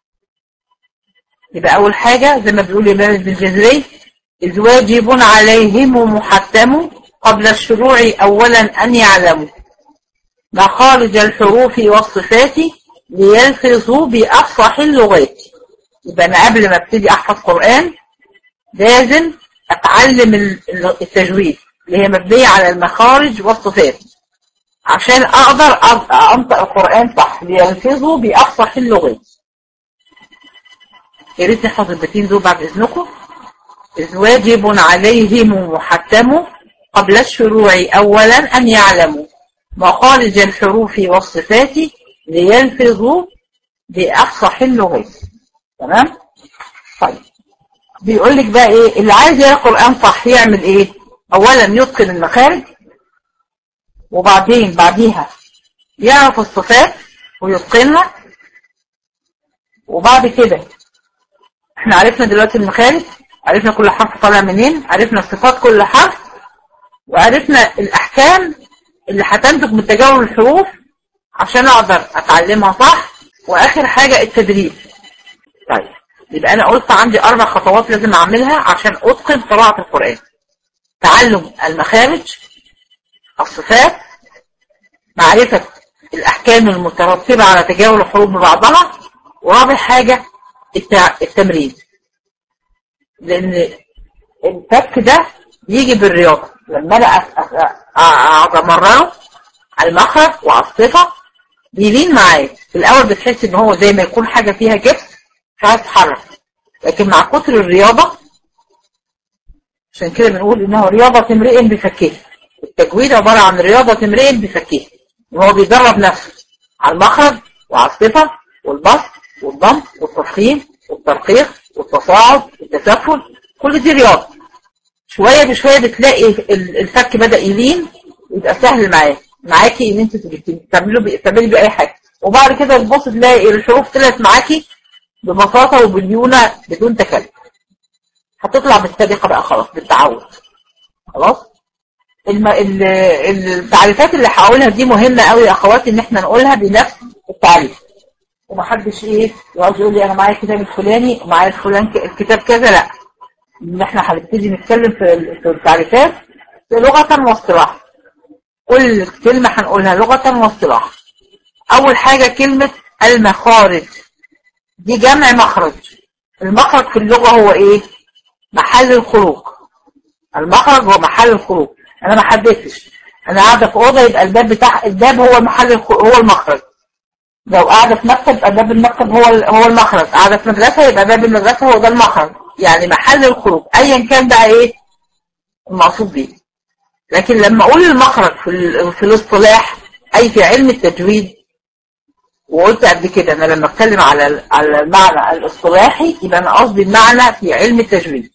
يبقى اول حاجة زي ما بيقول الامام ابن الجزري إذ واجب عليهم محتم قبل الشروع اولا ان يعلموا مخارج الحروف والصفات ليلفظوا بأفصح اللغات يبقى أنا قبل ما ابتدي أحفظ قرآن لازم أتعلم التجويد اللي هي مبنية على المخارج والصفات عشان أقدر أنطق القرآن صح ليلفظوا بأفصح اللغات يا ريت نحفظ البيتين دول بعد إذنكم إذ واجب عليهم محتم قبل الشروع أولا أن يعلموا مخارج الحروف والصفات ليلفظوا بأفصح اللغات تمام طيب بيقول لك بقى ايه اللي عايز يقرأ القرآن صح يعمل ايه اولا يتقن المخارج وبعدين بعديها يعرف الصفات ويتقنها وبعد كده احنا عرفنا دلوقتي المخارج عرفنا كل حرف طالع منين عرفنا صفات كل حرف وعرفنا الاحكام اللي هتنتج من تجاوز الحروف عشان اقدر اتعلمها صح واخر حاجة التدريب طيب يبقى انا قلت عندي اربع خطوات لازم اعملها عشان اتقن قراءة القرآن تعلم المخارج الصفات معرفة الاحكام المترتبة على تجاوز الحروف ببعضها ورابع حاجة التمرين لان الفك ده يجي بالرياضة لما انا اقعد امرره على المخرج وعلى الصفه بيلين معايا في الاول بتحس ان هو زي ما يكون حاجه فيها جبس مش عايز تتحرك لكن مع كتر الرياضه عشان كده بنقول انه رياضه امرئ بفكه التجويد عباره عن رياضه امرئ بفكه ان هو بيدرب نفسه على المخرج وعلى الصفه والبسط والضم والتفخيم والترقيق والتصاعد والتسفل كل دي رياضه شويه بشويه بتلاقي الفك بدا يلين ويبقى سهل معاه معاكي ان انت تعملي تعملي بيه اي حاجه وبعد كده تبص تلاقي الحروف طلعت معاكي ببساطه وباليونه بدون تكلف هتطلع بالسابقه بقى خلاص بالتعود خلاص الم... ال... التعريفات اللي هقولها دي مهمه قوي يا اخواتي ان احنا نقولها بنفس التعريف ومحدش ايه يقعد يقول لي انا معايا الكتاب الفلاني ومعايا الفلان الكتاب كذا لا ان احنا هنبتدي نتكلم في التعريفات لغه واصطلاحا كل كلمة هنقولها لغة واصطلاحا أول حاجة كلمة المخارج دي جمع مخرج المخرج في اللغة هو إيه؟ محل الخروج المخرج هو محل الخروج أنا ما حددتش أنا قاعدة في أوضة يبقى الباب بتاع الباب هو محل هو المخرج لو قاعدة في مكتب يبقى باب المكتب هو هو المخرج قاعدة في مدرسة يبقى باب المدرسة هو ده المخرج يعني محل الخروج أيا كان بقى إيه المقصود بيه لكن لما اقول المخرج في, في الاصطلاح اي في علم التجويد وقلت قبل كده انا لما اتكلم على على المعنى الاصطلاحي يبقى انا قصدي المعنى في علم التجويد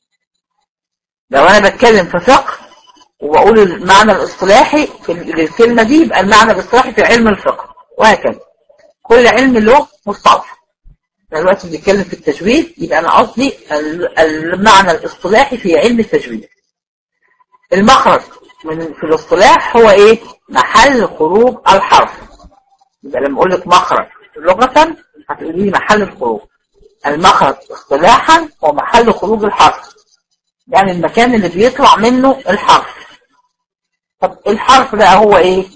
لو انا بتكلم في فقه وبقول المعنى الاصطلاحي في الكلمه دي يبقى المعنى الاصطلاحي في علم الفقه وهكذا كل علم له مصطلح دلوقتي بنتكلم في التجويد يبقى انا قصدي المعنى الاصطلاحي في علم التجويد المخرج من في الاصطلاح هو ايه محل خروج الحرف يبقى لما اقول لك مخرج لغة هتقولي لي محل الخروج المخرج اصطلاحا هو محل خروج الحرف يعني المكان اللي بيطلع منه الحرف طب الحرف بقى هو ايه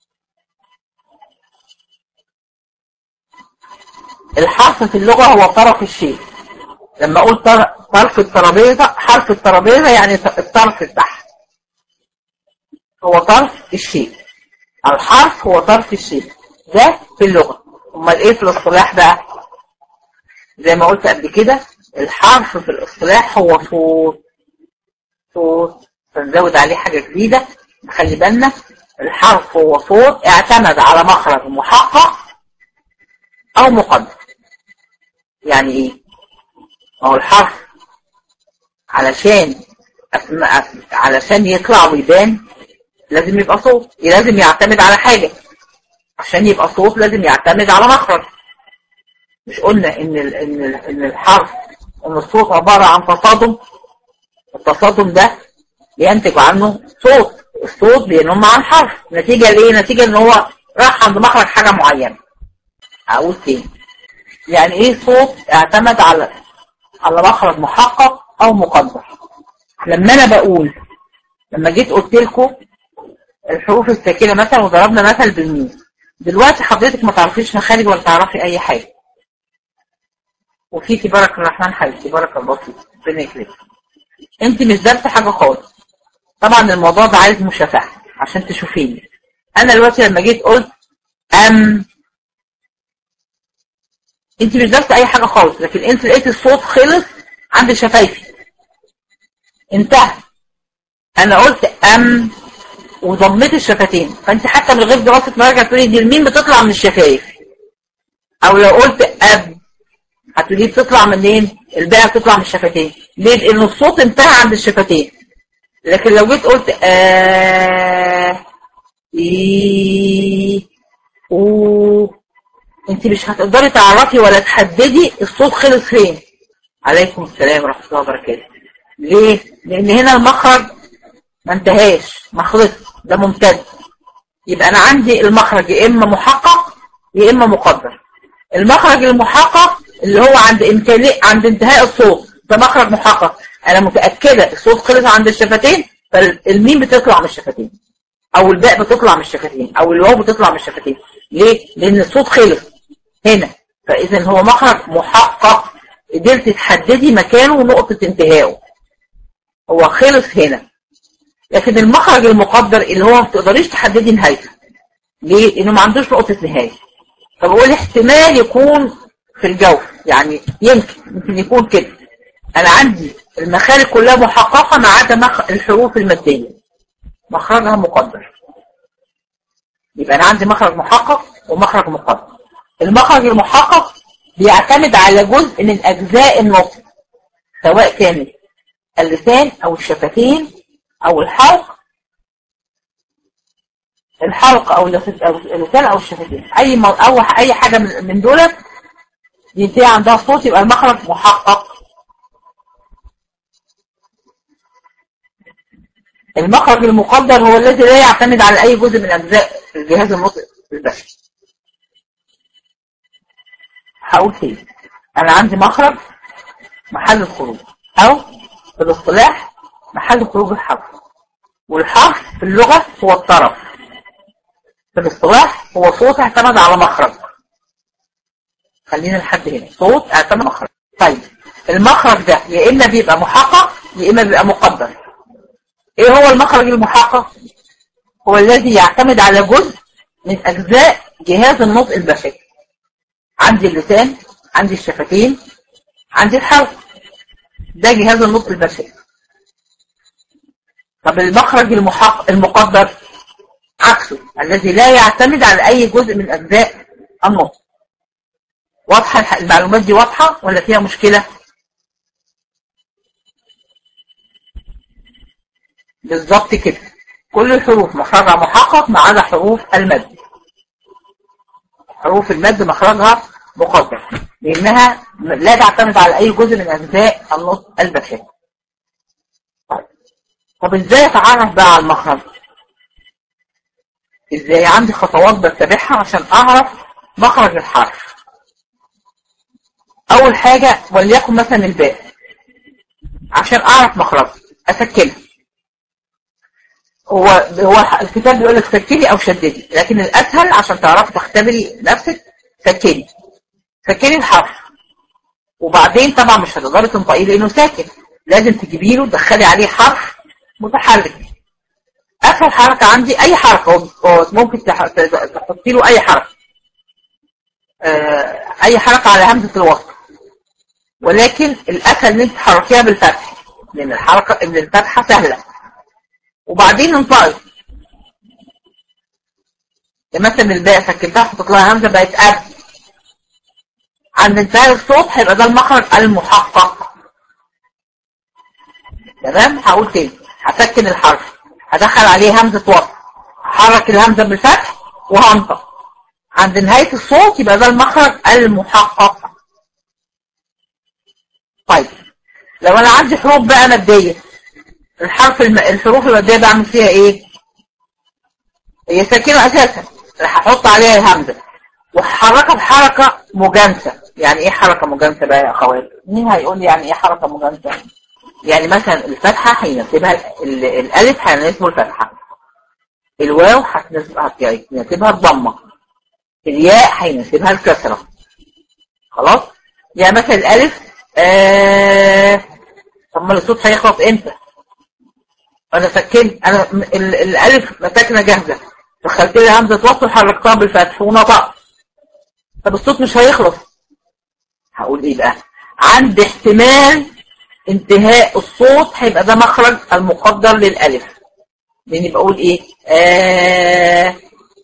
الحرف في اللغة هو طرف الشيء لما اقول طرف الترابيزة حرف الترابيزة يعني الطرف التحت هو طرف الشيء الحرف هو طرف الشيء ده في اللغة امال ايه في الاصطلاح بقى زي ما قلت قبل كده الحرف في الاصطلاح هو صوت صوت فنزود عليه حاجة جديدة خلي بالنا الحرف هو صوت اعتمد على مخرج محقق او مقدر يعني ايه هو الحرف علشان أسمع علشان يطلع ويبان لازم يبقى صوت لازم يعتمد على حاجة عشان يبقى صوت لازم يعتمد على مخرج مش قلنا ان ال ان ال ان الحرف ان الصوت عبارة عن تصادم التصادم ده بينتج عنه صوت الصوت بينم عن حرف نتيجة ليه نتيجة ان هو راح عند مخرج حاجة معينة اقول تاني يعني ايه صوت اعتمد على على مخرج محقق او مقدر لما انا بقول لما جيت قلت لكم الحروف الساكنة مثلا وضربنا مثل بالميم دلوقتي حضرتك ما تعرفيش مخارج ولا تعرفي اي حاجة وفيكي بركة الرحمن حبيبتي بركة الله فيك ربنا يكرمك انت مش دارسة حاجة خالص طبعا الموضوع ده عايز مشافهة عشان تشوفيني انا دلوقتي لما جيت قلت ام انت مش دارسة اي حاجة خالص لكن انت لقيت الصوت خلص عند شفايفي انتهى انا قلت ام وضميت الشفتين فانت حتى من غير دراسة مراجعة تقولي دي المين بتطلع من الشفايف او لو قلت اب هتقولي بتطلع منين الباقي بتطلع من الشفتين ليه لان الصوت انتهى عند الشفتين لكن لو جيت قلت آه إيه أوه انت مش هتقدري تعرفي ولا تحددي الصوت خلص فين عليكم السلام ورحمة الله وبركاته ليه لان هنا المخرج ما انتهاش ما خلص ده ممتد يبقى انا عندي المخرج يا اما محقق يا اما مقدر المخرج المحقق اللي هو عند امتلاء عند انتهاء الصوت ده مخرج محقق انا متاكده الصوت خلص عند الشفتين فالميم بتطلع من الشفتين او الباء بتطلع من الشفتين او الواو بتطلع من الشفتين ليه لان الصوت خلص هنا فاذا هو مخرج محقق قدرت تحددي مكانه ونقطه انتهائه هو خلص هنا لكن المخرج المقدر اللي هو ما بتقدريش تحددي نهايته ليه؟ لانه ما عندوش نقطة نهاية فبقول احتمال يكون في الجو يعني يمكن يمكن يكون كده انا عندي المخارج كلها محققة ما عدا مخ... الحروف المادية مخرجها مقدر يبقى انا عندي مخرج محقق ومخرج مقدر المخرج المحقق بيعتمد على جزء من اجزاء النطق سواء كانت اللسان او الشفتين او الحلق الحلق او اللسان او الشفتين اي م... او اي حاجه من, من دول ينتهي عندها صوت يبقى المخرج محقق المخرج المقدر هو الذي لا يعتمد على اي جزء من اجزاء الجهاز النطق البشري هقول تاني انا عندي مخرج محل الخروج او في الاصطلاح محل خروج الحرف والحرف في اللغة هو الطرف في الاصطلاح هو صوت اعتمد على مخرج خلينا لحد هنا صوت اعتمد مخرج طيب المخرج ده يا اما بيبقى محقق يا اما بيبقى مقدر ايه هو المخرج المحقق هو الذي يعتمد على جزء من اجزاء جهاز النطق البشري عندي اللسان عندي الشفتين عندي الحلق ده جهاز النطق البشري طب المخرج المحقق المقدر عكسه الذي لا يعتمد على اي جزء من اجزاء النطق واضحه المعلومات دي واضحه ولا فيها مشكله بالظبط كده كل الحروف مخرجها محقق ما عدا حروف المد حروف المد مخرجها مقدر لانها لا تعتمد على اي جزء من اجزاء النطق البشري طيب طب ازاي اتعرف بقى على المخرج ازاي عندي خطوات بتبعها عشان اعرف مخرج الحرف اول حاجة وليكن مثلا الباء عشان اعرف مخرجه اسكنها هو هو الكتاب بيقول لك سكني او شددي لكن الاسهل عشان تعرفي تختبري نفسك سكني سكني الحرف وبعدين طبعا مش هتقدري تنطقيه لانه ساكن لازم تجيبي له تدخلي عليه حرف متحرك اسهل حركه عندي اي حركه ممكن تحطي له اي حركه اي حركه على همزه الوسط ولكن الاسهل ان انت تحركيها بالفتح لان الحركه ان الفتحه سهله وبعدين انطقي مثلا الباء سكنتها حطيت لها همزه بقت اب عند انتهاء الصوت هيبقى ده المخرج المحقق تمام هقول تاني هسكن الحرف هدخل عليه همزه وصل هحرك الهمزه بالفتح وهنطق عند نهايه الصوت يبقى ده المخرج المحقق طيب لو انا عندي حروف بقى ماديه الحرف الم... الحروف الماديه بعمل فيها ايه هي ساكنه اساسا هحط عليها الهمزه وهحركها بحركه مجانسه يعني ايه حركه مجانسه بقى يا اخوات مين هيقول لي يعني ايه حركه مجانسه يعني مثلا الفتحه هيناسبها ال... الالف هيناسبه الفتحه الواو هيناسبها الضمه الياء هيناسبها الكسره خلاص يعني مثلا الالف آه... طب ما الصوت هيخلص امتى انا سكنت انا ال... الالف ساكنه جاهزه دخلت لي همزه وصل حركتها بالفتح ونطقت طب الصوت مش هيخلص هقول ايه بقى عند احتمال انتهاء الصوت هيبقى ده مخرج المقدر للالف لاني بقول ايه آه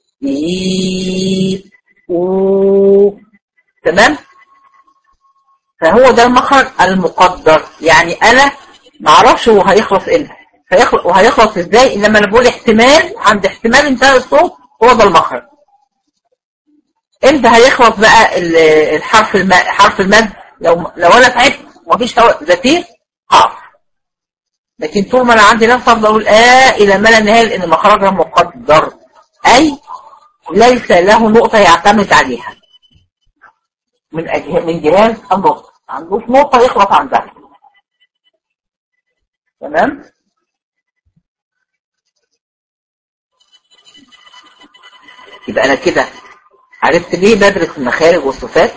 إيه أو تمام فهو ده المخرج المقدر يعني انا ما اعرفش هو هيخلص امتى هيخلص وهيخلص ازاي لما انا بقول احتمال عند احتمال انتهاء الصوت هو ده المخرج امتى هيخلص بقى الحرف الم... حرف المد لو لو انا تعبت ومفيش هواء زفير هقف لكن طول ما انا عندي نفس افضل اقول اه الى ما لا نهايه لان مخرجها مقدر اي ليس له نقطه يعتمد عليها من أجه... من جهاز النقطه ما عندوش نقطه يخلص عندها تمام يبقى انا كده عرفت ليه بدرس المخارج والصفات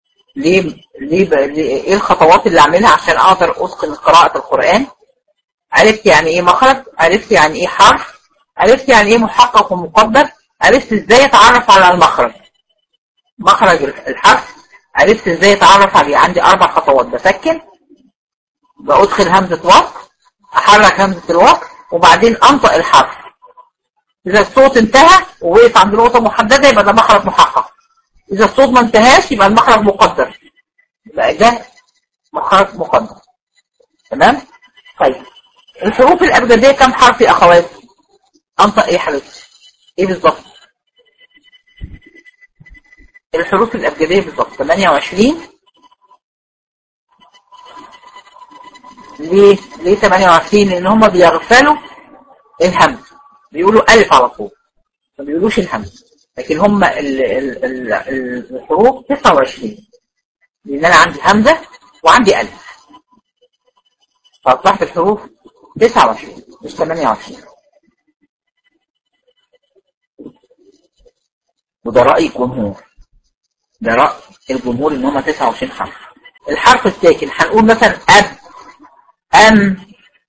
ليه ليه, ب... ليه ايه الخطوات اللي اعملها عشان اقدر اتقن قراءة القرآن عرفت يعني ايه مخرج عرفت يعني ايه حرف عرفت يعني ايه محقق ومقدر عرفت ازاي اتعرف على المخرج مخرج الحرف عرفت ازاي اتعرف عليه عندي اربع خطوات بسكن بادخل همزة وصل احرك همزة الوصل وبعدين انطق الحرف اذا الصوت انتهى ووقف عند نقطة محددة يبقى ده مخرج محقق اذا الصوت ما انتهاش يبقى المخرج مقدر يبقى ده مخرج مقدر تمام طيب الحروف الابجدية كم حرف يا اخوات انطق ايه حضرتك ايه بالظبط الحروف الابجدية بالظبط 28 ليه ليه 28 لان هم بيغفلوا الهمز بيقولوا الف على طول ما بيقولوش الهمز لكن هم ال ال ال الحروف 29 لان انا عندي همزه وعندي الف فاصبحت الحروف 29 مش 28 وده رأي الجمهور ده رأي الجمهور ان هم 29 حرف الحرف الساكن هنقول مثلا أب أم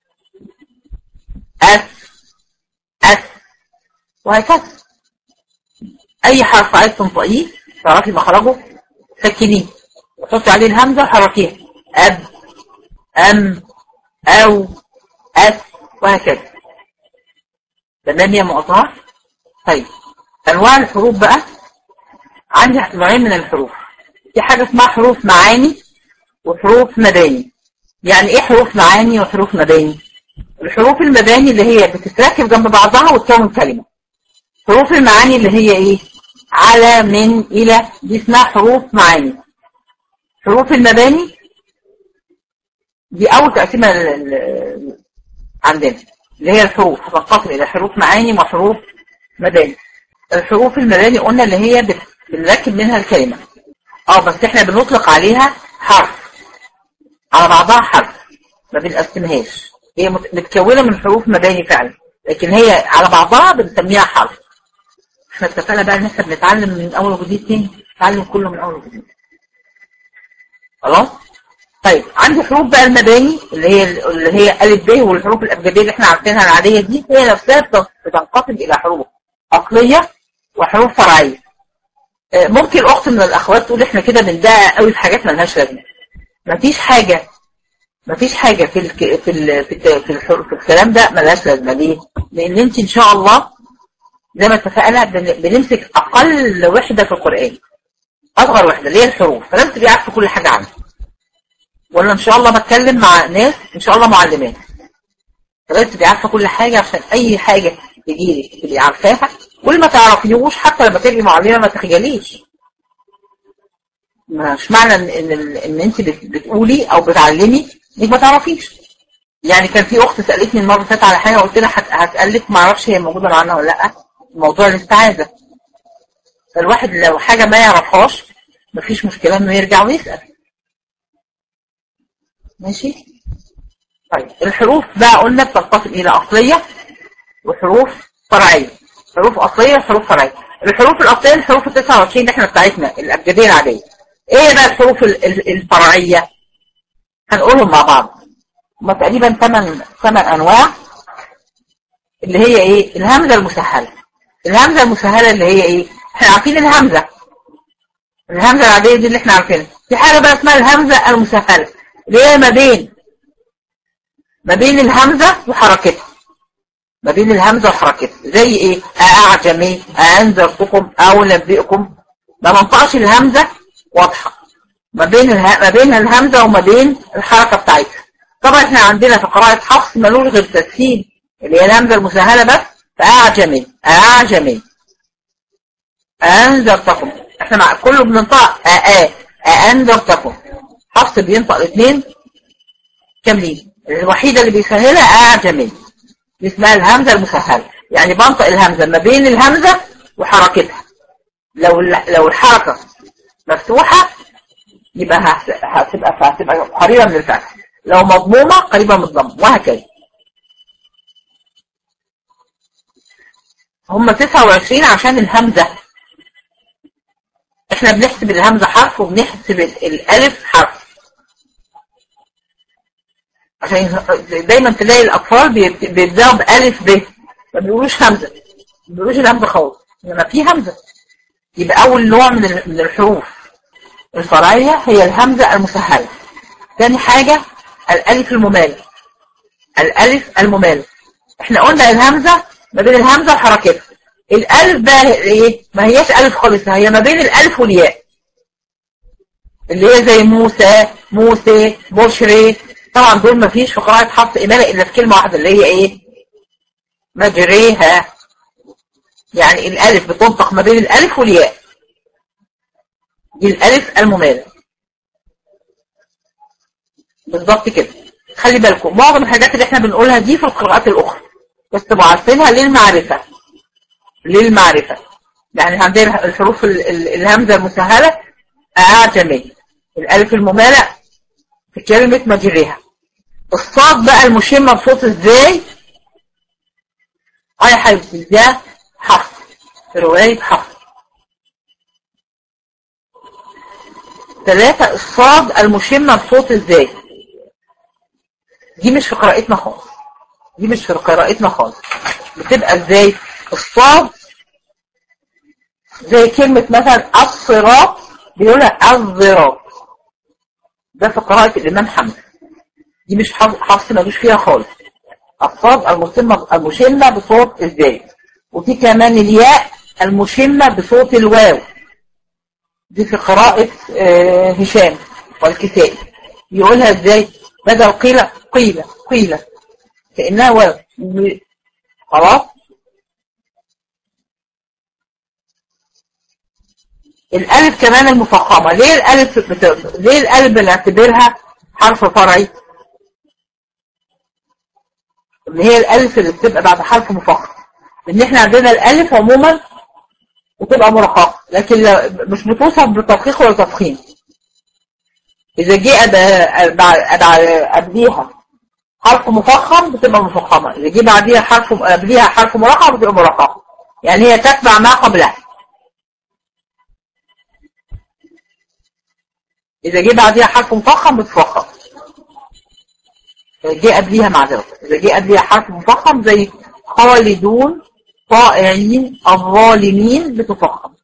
أس أس وهكذا أي حرف عايز تنطقيه تعرفي مخرجه سكنيه وحطي عليه الهمزة وحركيها أب أم أو أس وهكذا تمام يا مقطعات طيب أنواع الحروف بقى عندي نوعين من الحروف في حاجة اسمها حروف معاني وحروف مباني يعني ايه حروف معاني وحروف مباني الحروف المباني اللي هي بتتركب جنب بعضها وتكون كلمة حروف المعاني اللي هي ايه على من الى دي اسمها حروف معاني حروف المباني دي اول تقسيمة عندنا اللي هي الحروف هتنقسم الى حروف معاني وحروف مباني الحروف المباني قلنا اللي هي بنركب منها الكلمة اه بس احنا بنطلق عليها حرف على بعضها حرف ما بنقسمهاش هي متكونة من حروف مباني فعلا لكن هي على بعضها بنسميها حرف احنا اتفقنا بقى ان احنا بنتعلم من اول وجديد تاني نتعلم كله من اول وجديد خلاص طيب عندي حروف بقى المباني اللي هي اللي هي الف ب والحروف الابجديه اللي احنا عارفينها العاديه دي هي نفسها بتنقسم الى حروف اصليه وحروف فرعيه ممكن اخت من الاخوات تقول احنا كده بندقق قوي في حاجات مالهاش لازمه مفيش حاجه مفيش حاجه في ال في ال في ال في, ال في الكلام ده مالهاش لازمه ليه؟ لان انت ان شاء الله زي ما اتفقنا بنمسك اقل وحده في القران اصغر وحده اللي هي الحروف فلازم تبقي عارفه كل حاجه عنها ولا ان شاء الله بتكلم مع ناس ان شاء الله معلمات فلازم تبقي عارفه كل حاجه عشان اي حاجه تجيلك تبقي عارفاها كل ما تعرفيهوش حتى لما تبقي معلمه ما تخجليش مش معنى ان ان, إن انت بتقولي او بتعلمي انك ما تعرفيش يعني كان في اخت سالتني المره اللي فاتت على حاجه قلت لها هسالك ما اعرفش هي موجوده معانا ولا لا موضوع الاستعاذه فالواحد لو حاجه ما يعرفهاش مفيش مشكله انه يرجع ويسال ماشي طيب الحروف بقى قلنا بتنقسم الى اصليه وحروف فرعيه حروف اصليه وحروف فرعيه الحروف الاصليه الحروف ال 29 اللي احنا بتاعتنا الابجديه العاديه ايه بقى الحروف الفرعيه هنقولهم مع بعض هما تقريبا ثمان ثمان انواع اللي هي ايه الهمزه المسهله الهمزه المسهله اللي هي ايه احنا عارفين الهمزه الهمزه العاديه دي اللي احنا عارفينها في حاجه بقى اسمها الهمزه المسهله اللي هي ما بين ما بين الهمزه وحركتها ما بين الهمزه وحركتها زي ايه اعجمي انذرتكم او نبئكم ما منطقش الهمزه واضحه ما بين اله... ما بين الهمزه وما بين الحركه بتاعتها طبعا احنا عندنا في قراءه حفص ملوش غير تسهيل اللي هي الهمزه المسهله بس فاعجمي اعجمي انذرتكم احنا مع كله بننطق ا ا انذرتكم حفص بينطق الاثنين كاملين الوحيده اللي بيسهلها اعجمي دي اسمها الهمزه المسهله يعني بنطق الهمزه ما بين الهمزه وحركتها لو لو الحركه مفتوحه يبقى هتبقى هتبقى قريبه من الفتح لو مضمومه قريبه من الضم وهكذا هم 29 عشان الهمزه احنا بنحسب الهمزه حرف وبنحسب الالف حرف عشان عشان دايما تلاقي الاطفال بيبت- بيبداوا بالف ب ما بيقولوش همزه ما بيقولوش الهمزه خالص انما في همزه يبقى اول نوع من ال- من الحروف الفرعيه هي الهمزه المسهله ثاني حاجه الالف المماله الالف المماله احنا قلنا الهمزه ما بين الهمزه وحركتها الالف بقى ايه ما هياش الف خالص هي ما بين الالف والياء اللي هي زي موسى موسى بشري طبعا دول ما فيش في قراءة حفص إمالة إلا في كلمة واحدة اللي هي إيه مجريها يعني الألف بتنطق ما بين الألف والياء دي الألف الممالة بالظبط كده خلي بالكم معظم الحاجات اللي احنا بنقولها دي في القراءات الأخرى بس تبقوا عارفينها للمعرفة للمعرفة يعني عندنا الحروف ال- ال- الهمزة المسهلة أعجمي الألف الممالة في كلمة مجريها الصاد بقى المشمة بصوت ازاي اه يا حبيبتي ده حرف في رواية حرف ثلاثة الصاد المشمة بصوت ازاي دي مش في قراءتنا خالص دي مش في قراءتنا خالص بتبقى ازاي الصاد زي كلمة مثلا الصراط بيقولها الضراط ده في قراءة الإمام حمد دي مش حفظ حفص ملوش فيها خالص الصاد المشمة المشمة بصوت ازاي وفي كمان الياء المشمة بصوت الواو دي في قراءة آه، هشام والكسائي يقولها ازاي بدل قيل قيل قيل كأنها واو م- خلاص الألف كمان المفخمة ليه الألف بت... ليه الألف بنعتبرها حرف فرعي اللي هي الألف اللي بتبقى بعد حرف مفخم لأن احنا عندنا الألف عموما بتبقى مرققة لكن لا- مش بتوصف بتدقيق ولا تفخيم إذا جه أب- أب- أب- قبليها حرف مفخم بتبقى مفخمة إذا جه بعديها حرف قبليها حرف مرقق بتبقى مرققة يعني هي تتبع ما قبلها إذا جه بعديها حرف مفخم بتفخم إذا جه قبليها معذرة إذا جه قبليها حرف مفخم زي خالدون طائعين الظالمين بتفخم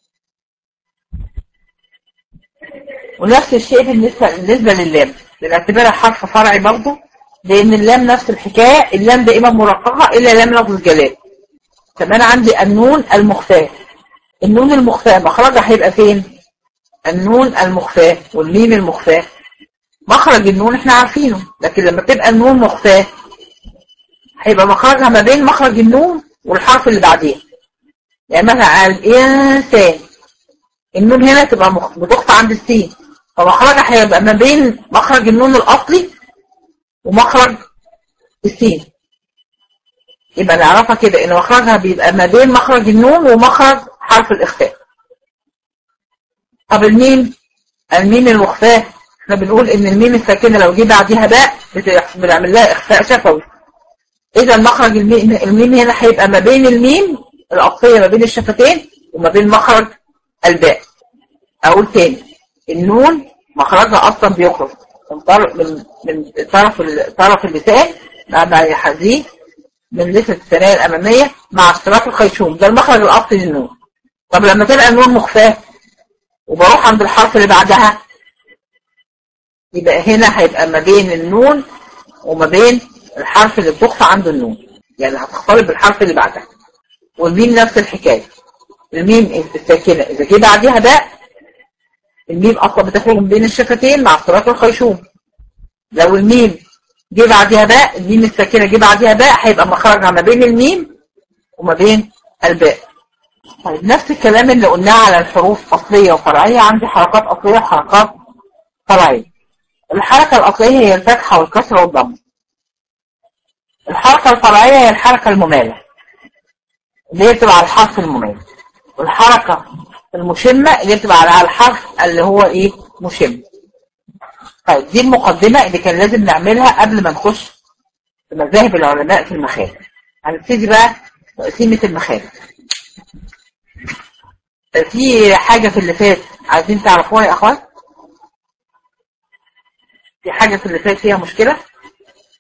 ونفس الشيء بالنسبة بالنسبة لللام باعتبارها حرف فرعي برضه لأن اللام نفس الحكاية اللام دائما مرققة إلا لام لفظ الجلال كمان عندي النون المخفاة النون المخفاة مخرجها هيبقى فين؟ النون المخفاة والميم المخفاة مخرج النون احنا عارفينه لكن لما تبقى النون مخفاة هيبقى مخرجها ما بين مخرج النون والحرف اللي بعديها يعني مثلا الإنسان النون هنا تبقى مخ- بتقطع عند السين فمخرجها هيبقى ما بين مخرج النون الأصلي ومخرج السين يبقى نعرفها كده ان مخرجها بيبقى ما بين مخرج النون ومخرج حرف الإخفاء طب الميم الميم المخفاة احنا بنقول ان الميم الساكنة لو جه بعديها باء بت- بنعمل لها اخفاء شفوي اذا مخرج الميم, الميم هنا هيبقى ما بين الميم الاصلية ما بين الشفتين وما بين مخرج الباء اقول تاني النون مخرجها اصلا بيخرج من طرف من من طرف ال- طرف اللسان مع مع يحذيه من لثة الثنايا الامامية مع اشتراك الخيشوم ده المخرج الاصلي للنون طب لما تبقى النون مخفاه وبروح عند الحرف اللي بعدها يبقى هنا هيبقى ما بين النون وما بين الحرف اللي بتخفى عنده النون يعني هتختلط بالحرف اللي بعدها والميم نفس الحكاية الميم الساكنة إذا جه بعديها باء الميم أصلا بتخرج من بين الشفتين مع اختلاط الخيشوم لو الميم جه بعديها باء الميم الساكنة جه بعديها باء هيبقى مخرجها ما بين الميم وما بين الباء طيب نفس الكلام اللي قلناه على الحروف أصلية وفرعية عندي حركات أصلية وحركات فرعية الحركة الأصلية هي الفتحة والكسرة والضم الحركة الفرعية هي الحركة الممالة اللي هي بتبقى على الحرف الممال والحركة المشمة اللي بتبقى على الحرف اللي هو ايه مشم طيب دي المقدمة اللي كان لازم نعملها قبل ما نخش في مذاهب العلماء في المخارج هنبتدي بقى تقسيمة المخارج في حاجة في اللي فات عايزين تعرفوها يا اخوان في حاجة في اللي فات فيها مشكلة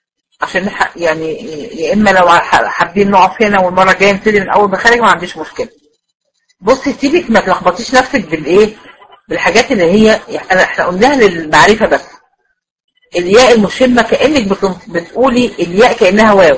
عشان نح- يعني يا اما لو ح- حابين نقف هنا والمره الجايه نبتدي من اول مخارج ما عنديش مشكله بصي سيبك ما تلخبطيش نفسك بالايه بالحاجات اللي هي يعني احنا قلناها للمعرفه بس الياء المشمه كانك بتن- بتقولي الياء كانها واو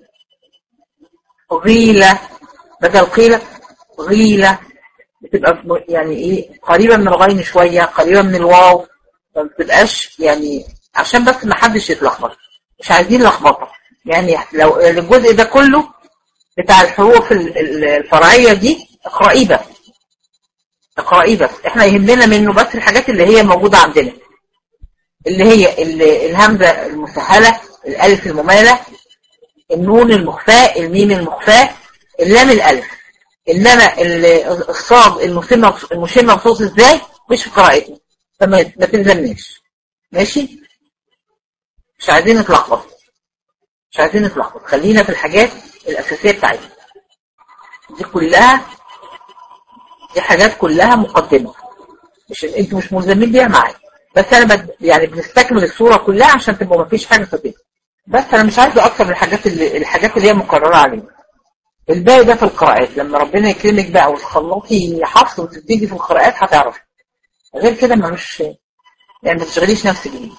غيله بدل قيله غيله بتبقى م- يعني ايه قريبه من الغين شويه قريبه من الواو ما بتبقاش يعني عشان بس ما حدش يتلخبط مش عايزين لخبطه يعني لو الجزء ده كله بتاع الحروف ال- ال- الفرعيه دي اقرأيه بس اقرأيه بس احنا يهمنا منه بس الحاجات اللي هي موجوده عندنا اللي هي ال- الهمزه المسهله الالف المماله النون المخفاة الميم المخفاة اللام الالف انما ال- الصاد المشمه المشمه بصوت ازاي مش في قراءتنا فما ما تلزمناش ماشي مش عايزين نتلخبط مش عايزين نتلخبط خلينا في الحاجات الاساسيه بتاعتنا دي كلها دي حاجات كلها مقدمه مش انتوا مش ملزمين بيها معايا بس انا بد... يعني بنستكمل الصوره كلها عشان تبقى ما فيش حاجه فاتتة بس انا مش عايزه اكتر من الحاجات اللي الحاجات اللي هي مقرره علينا الباقي ده في القراءات لما ربنا يكرمك بقى وتخلصي حفظ وتبتدي في القراءات هتعرفي غير كده ملوش يعني ما تشغليش نفسك بيه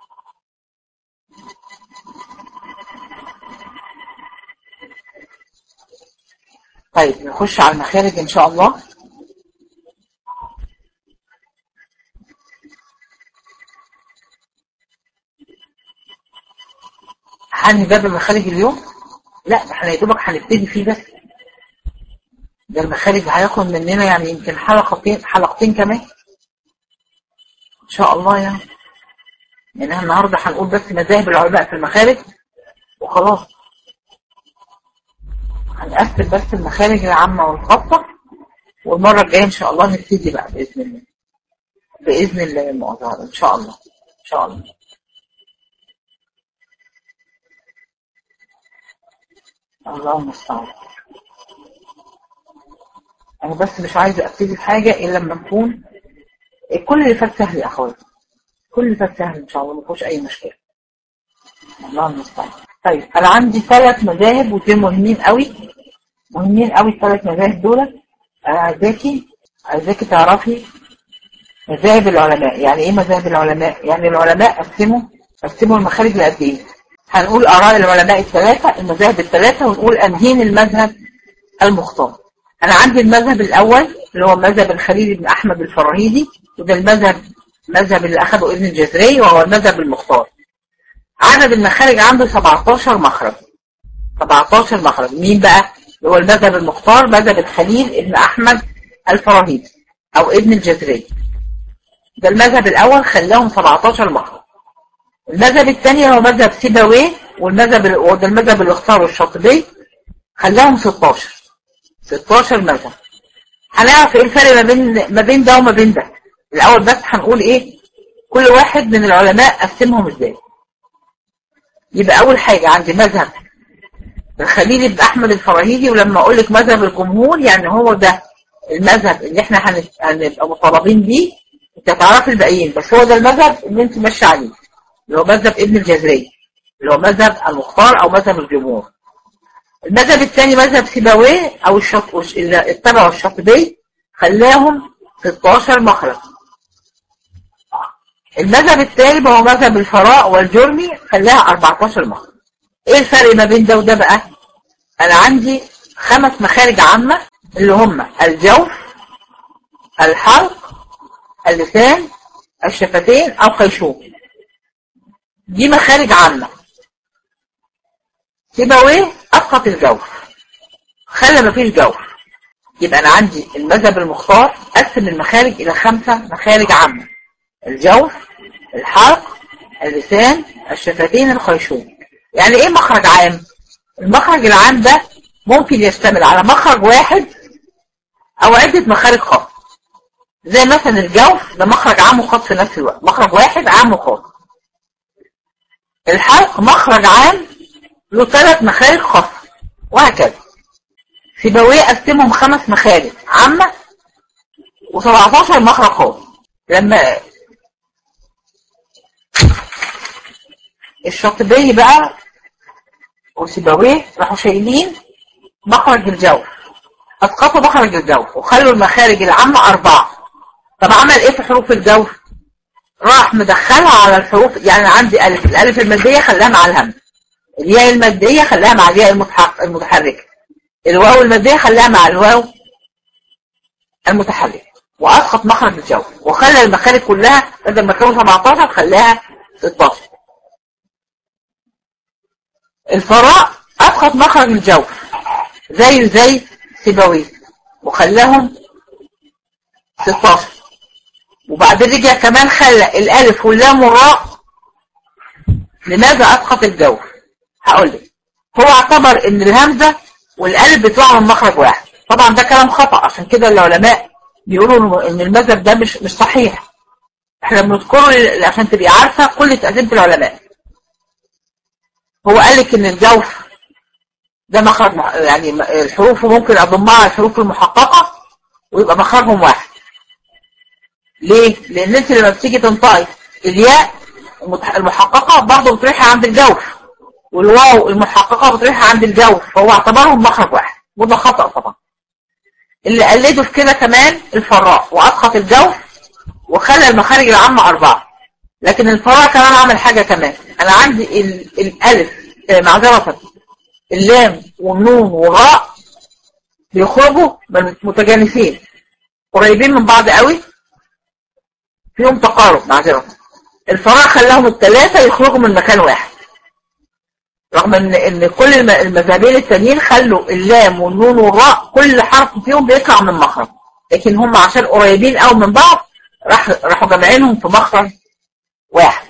طيب نخش على المخارج ان شاء الله هنهي باب المخارج اليوم لا احنا يا دوبك هنبتدي فيه بس ده المخارج هياخد مننا يعني يمكن حلقتين حلقتين كمان ان شاء الله يعني يعني احنا النهارده هنقول بس مذاهب العلماء في المخارج وخلاص هنقفل بس المخارج العامة والخاصة والمرة الجاية ان شاء الله نبتدي بقى بإذن الله بإذن الله المؤتمر ان شاء الله ان شاء الله الله المستعان انا بس مش عايزه ابتدي في حاجه الا لما نكون كل اللي فات سهل يا اخواتي كل اللي فات سهل ان شاء الله ما فيهوش اي مشكله الله المستعان طيب انا عندي ثلاث مذاهب ودول مهمين قوي مهمين قوي الثلاث مذاهب دول انا عايزاكي عايزاكي تعرفي مذاهب العلماء يعني ايه مذاهب العلماء يعني العلماء قسموا قسموا المخارج لقد ايه هنقول اراء العلماء الثلاثه المذاهب الثلاثه ونقول انهين المذهب المختار انا عندي المذهب الاول اللي هو مذهب الخليل بن احمد الفراهيدي وده المذهب المذهب اللي اخذه ابن الجزري وهو المذهب المختار عدد المخارج عنده 17 مخرج 17 مخرج مين بقى اللي هو المذهب المختار مذهب الخليل ابن احمد الفراهيدي او ابن الجزري ده المذهب الاول خلاهم 17 مخرج المذهب الثاني هو مذهب سيبويه والمذهب وده المذهب اللي اختاره الشاطبي خلاهم 16 16 مذهب هنعرف ايه الفرق ما بين ما بين ده وما بين ده الاول بس هنقول ايه كل واحد من العلماء قسمهم ازاي يبقى اول حاجه عندي مذهب الخليل بن احمد الفراهيدي ولما اقول لك مذهب الجمهور يعني هو ده المذهب اللي احنا هن- هنبقى مطالبين بيه انت تعرفي الباقيين بس هو ده المذهب اللي انت ماشيه عليه اللي هو مذهب ابن الجزري اللي هو مذهب المختار او مذهب الجمهور المذهب الثاني مذهب سيبويه او الشط... اللي اتبعوا الشاطبي خلاهم 16 مخرج المذهب الثالث هو مذهب الفراء والجرمي خلاها 14 مخرج ايه الفرق ما بين ده وده بقى انا عندي خمس مخارج عامة اللي هم الجوف الحلق اللسان الشفتين او خيشوم دي مخارج عامة سيبويه اسقط الجوف خلى مفيش جوف يبقى انا عندي المذهب المختار قسم المخارج الى خمسة مخارج عامة الجوف الحلق اللسان الشفتين الخيشوم يعني ايه مخرج عام المخرج العام ده ممكن يشتمل على مخرج واحد او عدة مخارج خاصة زي مثلا الجوف ده مخرج عام وخاص في نفس الوقت مخرج واحد عام وخاص الحلق مخرج عام له ثلاث مخارج خاصة وهكذا سيبويه قسمهم خمس مخارج عامة و17 مخرج خاص لما الشاطبي بقى وسيبويه راحوا شايلين مخرج الجوف اسقطوا مخرج الجوف وخلوا المخارج العامة اربعة طب عمل ايه في حروف الجوف راح مدخلها على الحروف يعني عندي الف الالف المادية خلاها مع الهمز الياء المادية خلاها مع الياء المتحركة الواو المادية خلاها مع الواو المتحركة واسقط مخرج الجوف وخلى المخارج كلها بدل ما كانوا 17 خلاها 16 الفراء اسقط مخرج الجوف زي زي سيبويه وخلاهم 16 وبعدين رجع كمان خلى الالف واللام والراء لماذا اسقط الجوف هقول لك هو اعتبر ان الهمزه والالف بيطلعوا من مخرج واحد طبعا ده كلام خطا عشان كده العلماء بيقولوا ان المذهب ده مش مش صحيح احنا بنذكره عشان تبقي عارفه كل تقديمه العلماء هو قال لك ان الجوف ده مخرج يعني الحروف ممكن اضمها على الحروف المحققه ويبقى مخرجهم واحد ليه لان انت لما بتيجي تنطقي الياء المحققه برضه بتروحي عند الجوف والواو المحققه بتروحي عند الجوف فهو اعتبرهم مخرج واحد وده خطا طبعا اللي قلده في كده كمان الفراء واسقط الجوف وخلى المخارج العامه اربعه لكن الفراء كمان عمل حاجه كمان انا عندي ال الالف معذره اللام والنون والراء بيخرجوا متجانسين قريبين من بعض قوي فيهم تقارب معذره الفراء خلاهم الثلاثه يخرجوا من مكان واحد رغم ان ان كل المذهبين التانيين خلوا اللام والنون والراء كل حرف فيهم بيطلع من مخرج لكن هم عشان قريبين قوي من بعض راح راحوا جامعينهم في مخرج واحد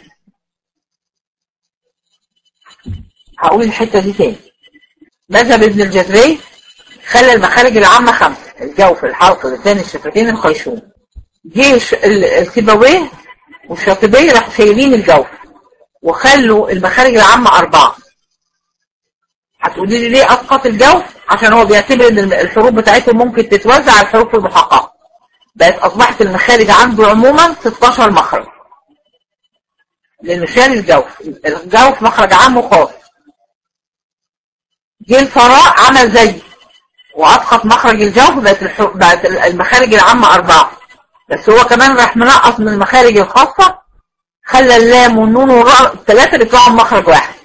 هقول الحته دي تاني مذهب ابن الجزري خلى المخارج العامه خمسه الجوف الحلق اللسان الشفتين الخيشوم جه السيبويه والشاطبيه راحوا شايلين الجوف وخلوا المخارج العامه اربعه هتقولي لي ليه اسقط الجوف عشان هو بيعتبر ان الحروف بتاعتهم ممكن تتوزع على الحروف المحققه بقت اصبحت المخارج عنده عموما 16 مخرج لانه شال الجوف الجوف مخرج عام وخاص جه الفراء عمل زي واسقط مخرج الجوف بقت الح... بقت المخارج العامه اربعه بس هو كمان راح منقص من المخارج الخاصه خلى اللام والنون والراء الثلاثه بيطلعوا مخرج واحد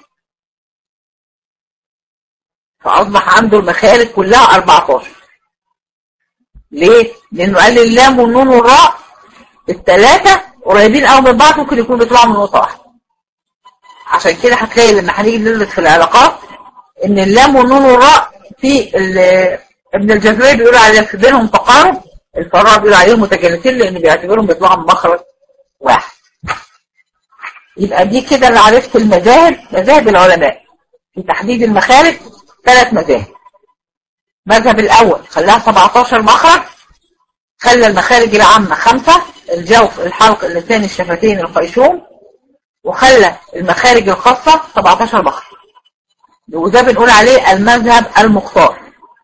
فأصبح عنده المخارج كلها 14 ليه؟ لأنه قال اللام والنون والراء الثلاثة قريبين قوي من بعض ممكن يكونوا بيطلعوا من نقطة واحدة عشان كده هتلاقي لما هنيجي ندرس في العلاقات إن اللام والنون والراء في ابن الجزري بيقول على في بينهم تقارب الفراء بيقول عليهم متجانسين لأن بيعتبرهم بيطلعوا من مخرج واحد يبقى دي كده اللي عرفت المذاهب مذاهب العلماء في تحديد المخارج ثلاث مذاهب المذهب الأول خلاها 17 مخرج خلى المخارج العامة خمسة الجوف الحلق اللسان الشفتين الخيشوم وخلى المخارج الخاصة 17 مخرج وده بنقول عليه المذهب المختار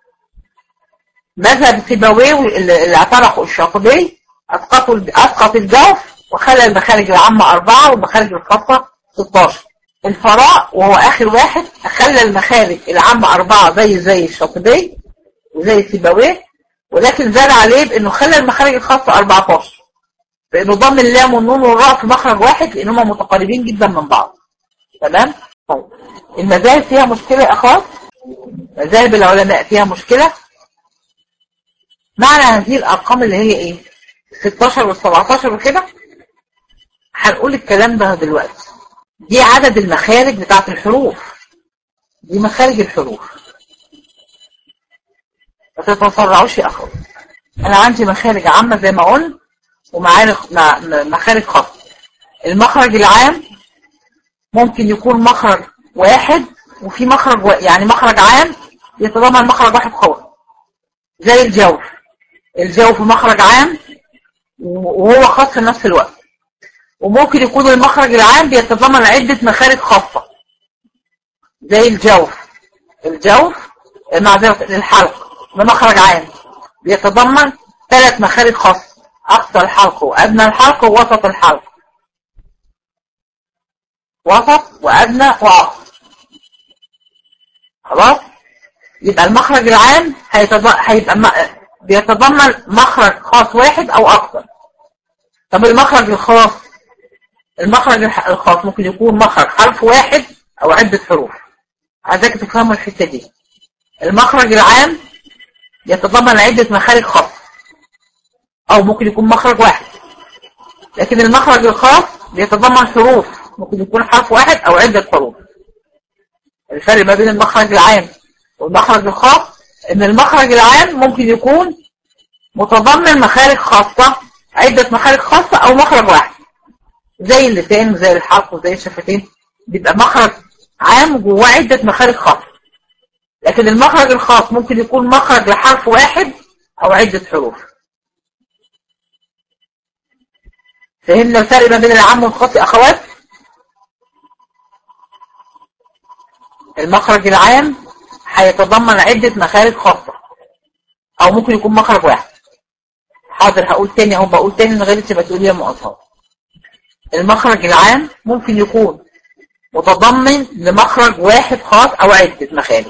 مذهب سيبويه اللي اعترقوا الشاطبي اسقطوا اسقط الجوف وخلى المخارج العامة أربعة والمخارج الخاصة 16 الفراء وهو آخر واحد خلى المخارج العامة أربعة زي زي الشاطبي وزي سيبويه ولكن زاد عليه بأنه خلى المخارج الخاصة 14 بأنه ضم اللام والنون والراء في مخرج واحد لأنهم متقاربين جدا من بعض تمام؟ طيب المذاهب فيها مشكلة يا أخوات مذاهب العلماء فيها مشكلة معنى هذه الأرقام اللي هي إيه 16 وال 17 وكده هنقول الكلام ده دلوقتي دي عدد المخارج بتاعت الحروف دي مخارج الحروف ما تتسرعوش يا أخوات أنا عندي مخارج عامة زي ما قلت ومعارج مخارج خاصة المخرج العام ممكن يكون مخرج واحد وفي مخرج و... يعني مخرج عام يتضمن مخرج واحد خاص زي الجوف الجوف مخرج عام وهو خاص في نفس الوقت وممكن يكون المخرج العام بيتضمن عدة مخارج خاصة زي الجوف الجوف معذرة الحلق ده مخرج عام بيتضمن ثلاث مخارج خاصة أقصى الحلق وأدنى الحلق ووسط الحلق وسط وأدنى وأقصى خلاص يبقى المخرج العام هيتض... هيبقى م... بيتضمن مخرج خاص واحد او اكثر طب المخرج الخاص المخرج الخاص ممكن يكون مخرج حرف واحد او عدة حروف عايزاك تفهموا الحتة دي المخرج العام يتضمن عدة مخارج خاصة او ممكن يكون مخرج واحد لكن المخرج الخاص بيتضمن حروف ممكن يكون حرف واحد او عدة حروف الفرق ما بين المخرج العام والمخرج الخاص ان المخرج العام ممكن يكون متضمن مخارج خاصة عدة مخارج خاصة او مخرج واحد زي اللسان وزي الحلق وزي الشفتين بيبقى مخرج عام جواه عدة مخارج خاصة لكن المخرج الخاص ممكن يكون مخرج لحرف واحد او عدة حروف فهمنا الفرق ما بين العام والخاص يا اخوات المخرج العام هيتضمن عدة مخارج خاصة او ممكن يكون مخرج واحد حاضر هقول تاني اهو بقول تاني من غير انت ما تقولي يا مؤطهر المخرج العام ممكن يكون متضمن لمخرج واحد خاص او عدة مخارج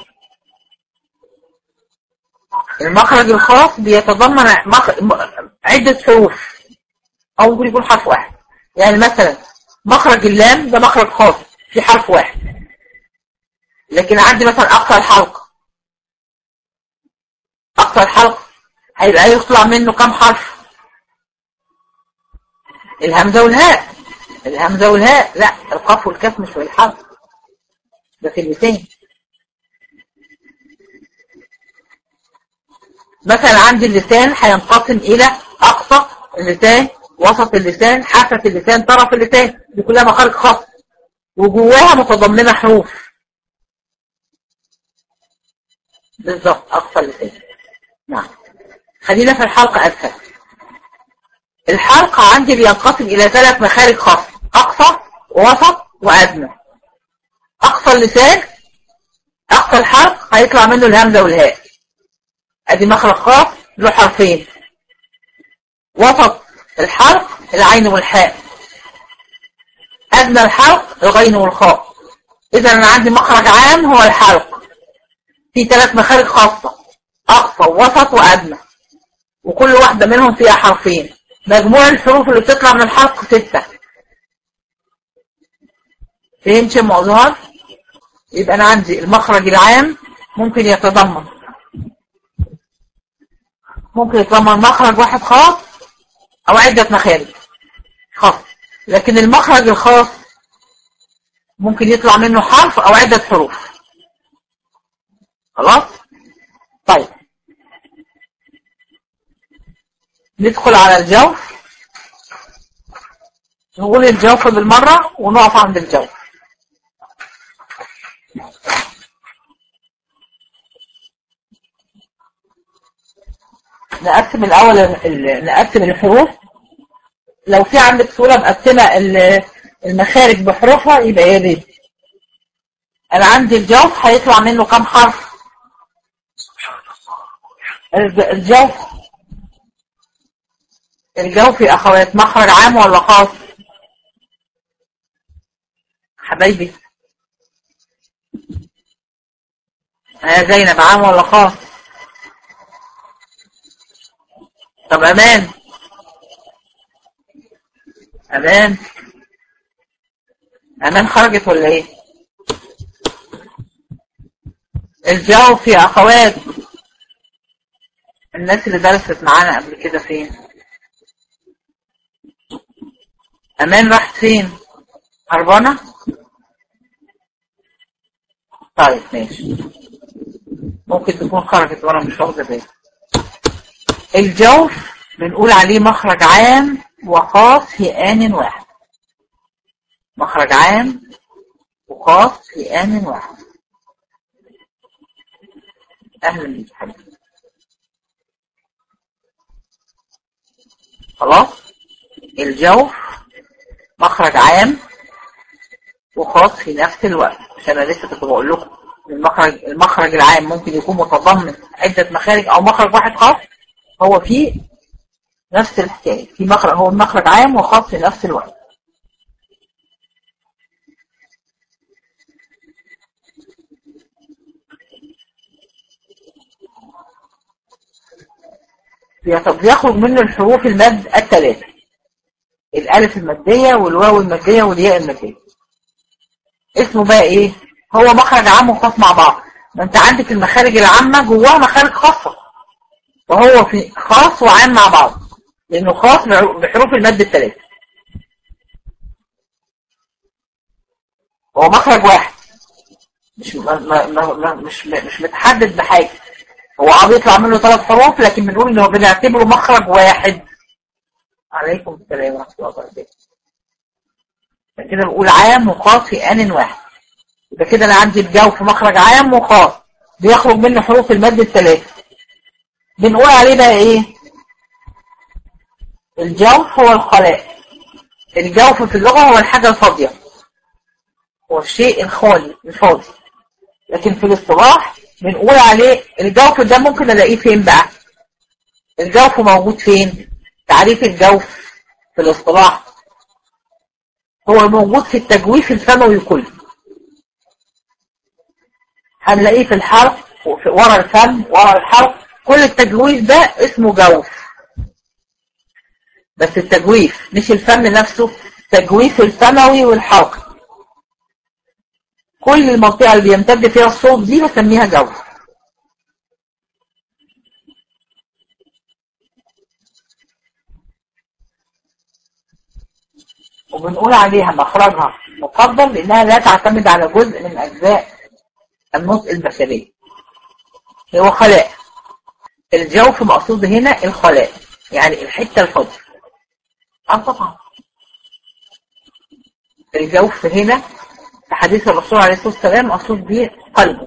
المخرج الخاص بيتضمن مخ... عدة حروف او ممكن يكون حرف واحد يعني مثلا مخرج اللام ده مخرج خاص في حرف واحد لكن عندي مثلا اقصى الحلق اقصى الحلق هيبقى يطلع منه كم حرف الهمزة والهاء الهمزة والهاء لا القاف والكاف مش في الحلق ده في اللسان مثلا عندي اللسان هينقسم الى اقصى اللسان وسط اللسان حافة اللسان طرف اللسان دي كلها مخارج خاصة وجواها متضمنة حروف بالظبط اقصى اللسان نعم خلينا في الحلقة اسهل الحلقة عندي بينقسم الى ثلاث مخارج خاصة اقصى ووسط وادنى اقصى اللسان اقصى الحلق هيطلع منه الهمزة والهاء ادي مخرج خاص له حرفين وسط الحلق العين والحاء ادنى الحلق الغين والخاء اذا انا عندي مخرج عام هو الحلق في ثلاث مخارج خاصة اقصى ووسط وادنى وكل واحدة منهم فيها حرفين مجموع الحروف اللي بتطلع من الحلق ستة فهمت يا مؤظهر يبقى انا عندي المخرج العام ممكن يتضمن ممكن يتضمن مخرج واحد خاص او عدة مخارج خاص لكن المخرج الخاص ممكن يطلع منه حرف او عدة حروف خلاص طيب ندخل على الجوف نقول الجوف بالمرة ونقف عند الجوف نقسم الأول نقسم الحروف لو في عندك صورة مقسمة المخارج بحروفها يبقى يا ريت أنا عندي الجوف هيطلع منه كم حرف الجوف الجوف يا أخوات مخرج عام ولا خاص حبايبي يا زينب عام ولا خاص طب امان امان امان خرجت ولا ايه الجوف يا اخوات الناس اللي درست معانا قبل كده فين امان راحت فين هربانه طيب ماشي ممكن تكون خرجت وانا مش واخده بالي الجوف بنقول عليه مخرج عام وخاص في آن واحد مخرج عام وخاص في آن واحد أهلا بيك حبيبي خلاص الجوف مخرج عام وخاص في نفس الوقت عشان انا لسه كنت بقول لكم المخرج المخرج العام ممكن يكون متضمن عدة مخارج او مخرج واحد خاص هو في نفس الحكاية في مخرج هو المخرج عام وخاص في نفس الوقت بيخرج منه الحروف المد الثلاثة الألف المادية والواو المادية والياء المادية اسمه بقى ايه هو مخرج عام وخاص مع بعض ما انت عندك المخارج العامة جواها مخارج خاصة وهو في خاص وعام مع بعض لانه خاص بحروف المد الثلاثة هو مخرج واحد مش ما ما ما مش مش متحدد بحاجة هو عم يطلع منه ثلاث حروف لكن بنقول انه بنعتبره مخرج واحد عليكم السلام ورحمة الله وبركاته كده بقول عام وخاص في آن واحد يبقى كده انا عندي الجوف مخرج عام وخاص بيخرج منه حروف المد الثلاثة بنقول عليه بقى ايه الجوف هو الخلاء الجوف في اللغة هو الحاجة الفاضية هو الشيء الخالي الفاضي لكن في الاصطلاح بنقول عليه الجوف ده ممكن الاقيه فين بقى الجوف موجود فين تعريف الجوف في الاصطلاح هو موجود في التجويف الفموي كله هنلاقيه في الحلق ورا الفم ورا الحلق كل التجويف ده اسمه جوف بس التجويف مش الفم نفسه تجويف الفموي والحلق كل المنطقة اللي بيمتد فيها الصوت دي بسميها جوف وبنقول عليها مخرجها مقدر لأنها لا تعتمد على جزء من أجزاء النطق البشري هو خلاء الجوف مقصود هنا الخلاء يعني الحتة الفاضية اه طبعا الجوف هنا في حديث الرسول عليه الصلاة والسلام مقصود به قلبه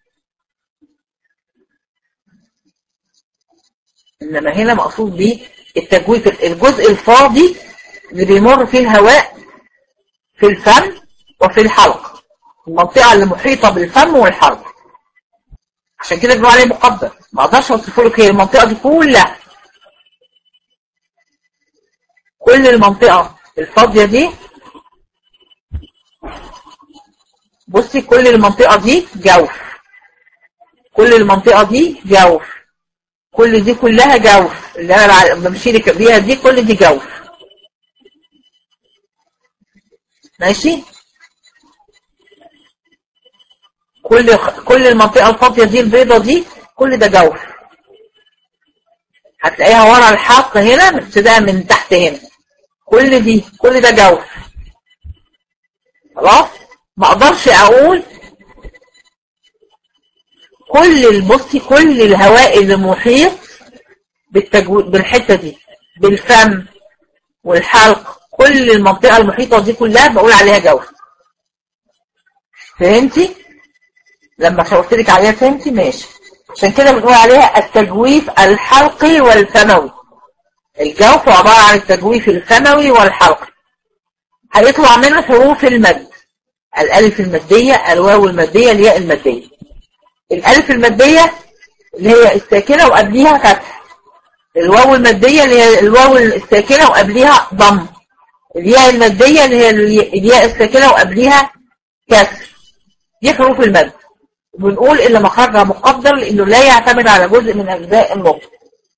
إنما هنا مقصود به التجويف الجزء الفاضي اللي بيمر فيه الهواء في الفم وفي الحلق المنطقة اللي محيطة بالفم والحلق عشان كده بنقول عليه مقدر ما اقدرش اوصفه لك هي المنطقة دي كلها كل المنطقة الفاضية دي بصي كل المنطقة دي جوف كل المنطقة دي جوف كل دي كلها جوف اللي انا بمشي لك بيها دي كل دي جوف ماشي كل كل المنطقة الفاضية دي البيضة دي كل ده جوف هتلاقيها ورا الحلق هنا ابتداء من تحت هنا كل دي كل ده جوف خلاص ما اقدرش اقول كل البصي كل الهواء اللي محيط بالتجو... بالحته دي بالفم والحلق كل المنطقه المحيطه دي كلها بقول عليها جوف فهمتي لما شاورت لك عليها فهمتي ماشي عشان كده بنقول عليها التجويف الحلقي والفموي الجوف عباره عن التجويف الفموي والحلقي هيطلع منه حروف المد الالف الماديه الواو الماديه الياء الماديه الالف الماديه اللي هي الساكنه وقبليها فتح الواو الماديه اللي هي الواو الساكنه وقبليها ضم الياء الماديه اللي هي الياء الساكنه وقبليها كسر دي حروف المد بنقول ان مخرجها مقدر لانه لا يعتمد على جزء من اجزاء النطق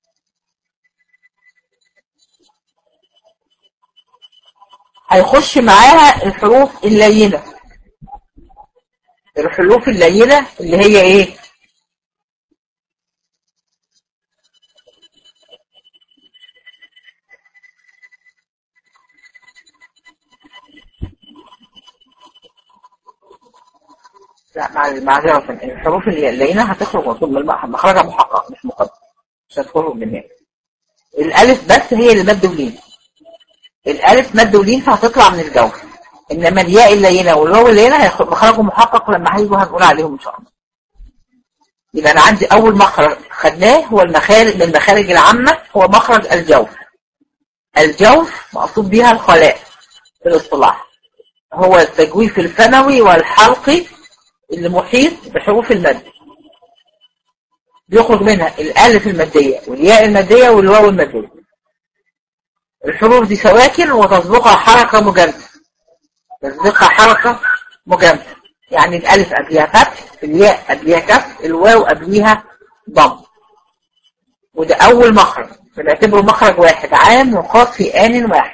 هيخش معاها الحروف اللينه الحروف اللينة اللي هي ايه لا معذرة الحروف اللي اللينة هتخرج مطلوب من المحل مخرجها محقق مش مقدر مش هتخرج من هنا الالف بس هي اللي مد ولين الالف مد ولين فهتطلع من الجوف انما الياء اللينه والواو اللينه مخرجهم محقق لما هيجوا هنقول عليهم ان شاء الله يبقى انا عندي اول مخرج خدناه هو المخارج من المخارج العامه هو مخرج الجوف الجوف مقصود بها الخلاء في الاصطلاح هو التجويف الفموي والحلقي اللي محيط بحروف المد بيخرج منها الالف الماديه والياء الماديه والواو الماديه الحروف دي سواكن وتسبقها حركه مجانده تصديقها حركة مجامدة يعني الألف قبلها فتح الياء قبلها كسر الواو قبلها ضم وده أول مخرج بنعتبره مخرج واحد عام وخاص في آن واحد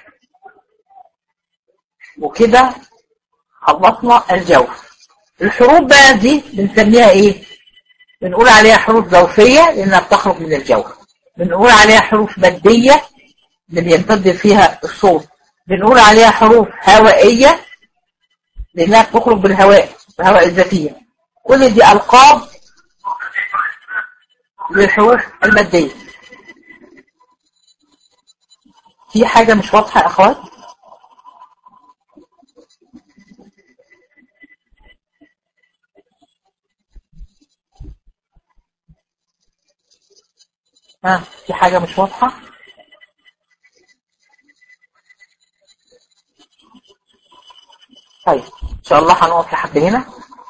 وكده خلصنا الجوف الحروف بقى دي بنسميها ايه بنقول عليها حروف جوفية لانها بتخرج من الجوف بنقول عليها حروف مادية اللي بيمتد فيها الصوت بنقول عليها حروف هوائية لانها بتخرج بالهواء الهواء الذاتية كل دي القاب للحروف المادية في حاجة مش واضحة يا اخوات ها في حاجة مش واضحة طيب ان شاء الله هنقف لحد هنا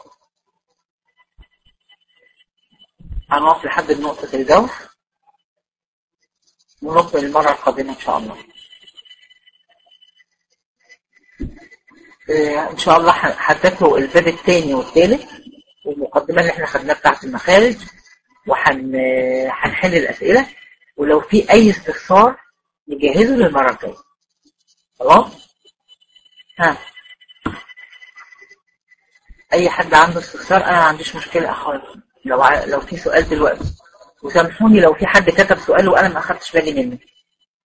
هنقف لحد نقطة الجوف ونكمل المرة القادمة ان شاء الله إيه، ان شاء الله هتذاكروا الباب الثاني والثالث والمقدمة اللي احنا خدناها بتاعت المخارج وهن هنحل الأسئلة ولو في أي استفسار نجهزه للمرة الجاية خلاص؟ ها أي حد عنده استفسار أنا ما عنديش مشكلة أخوات لو ع... لو في سؤال دلوقتي وسامحوني لو في حد كتب سؤال وأنا ما أخدتش بالي منه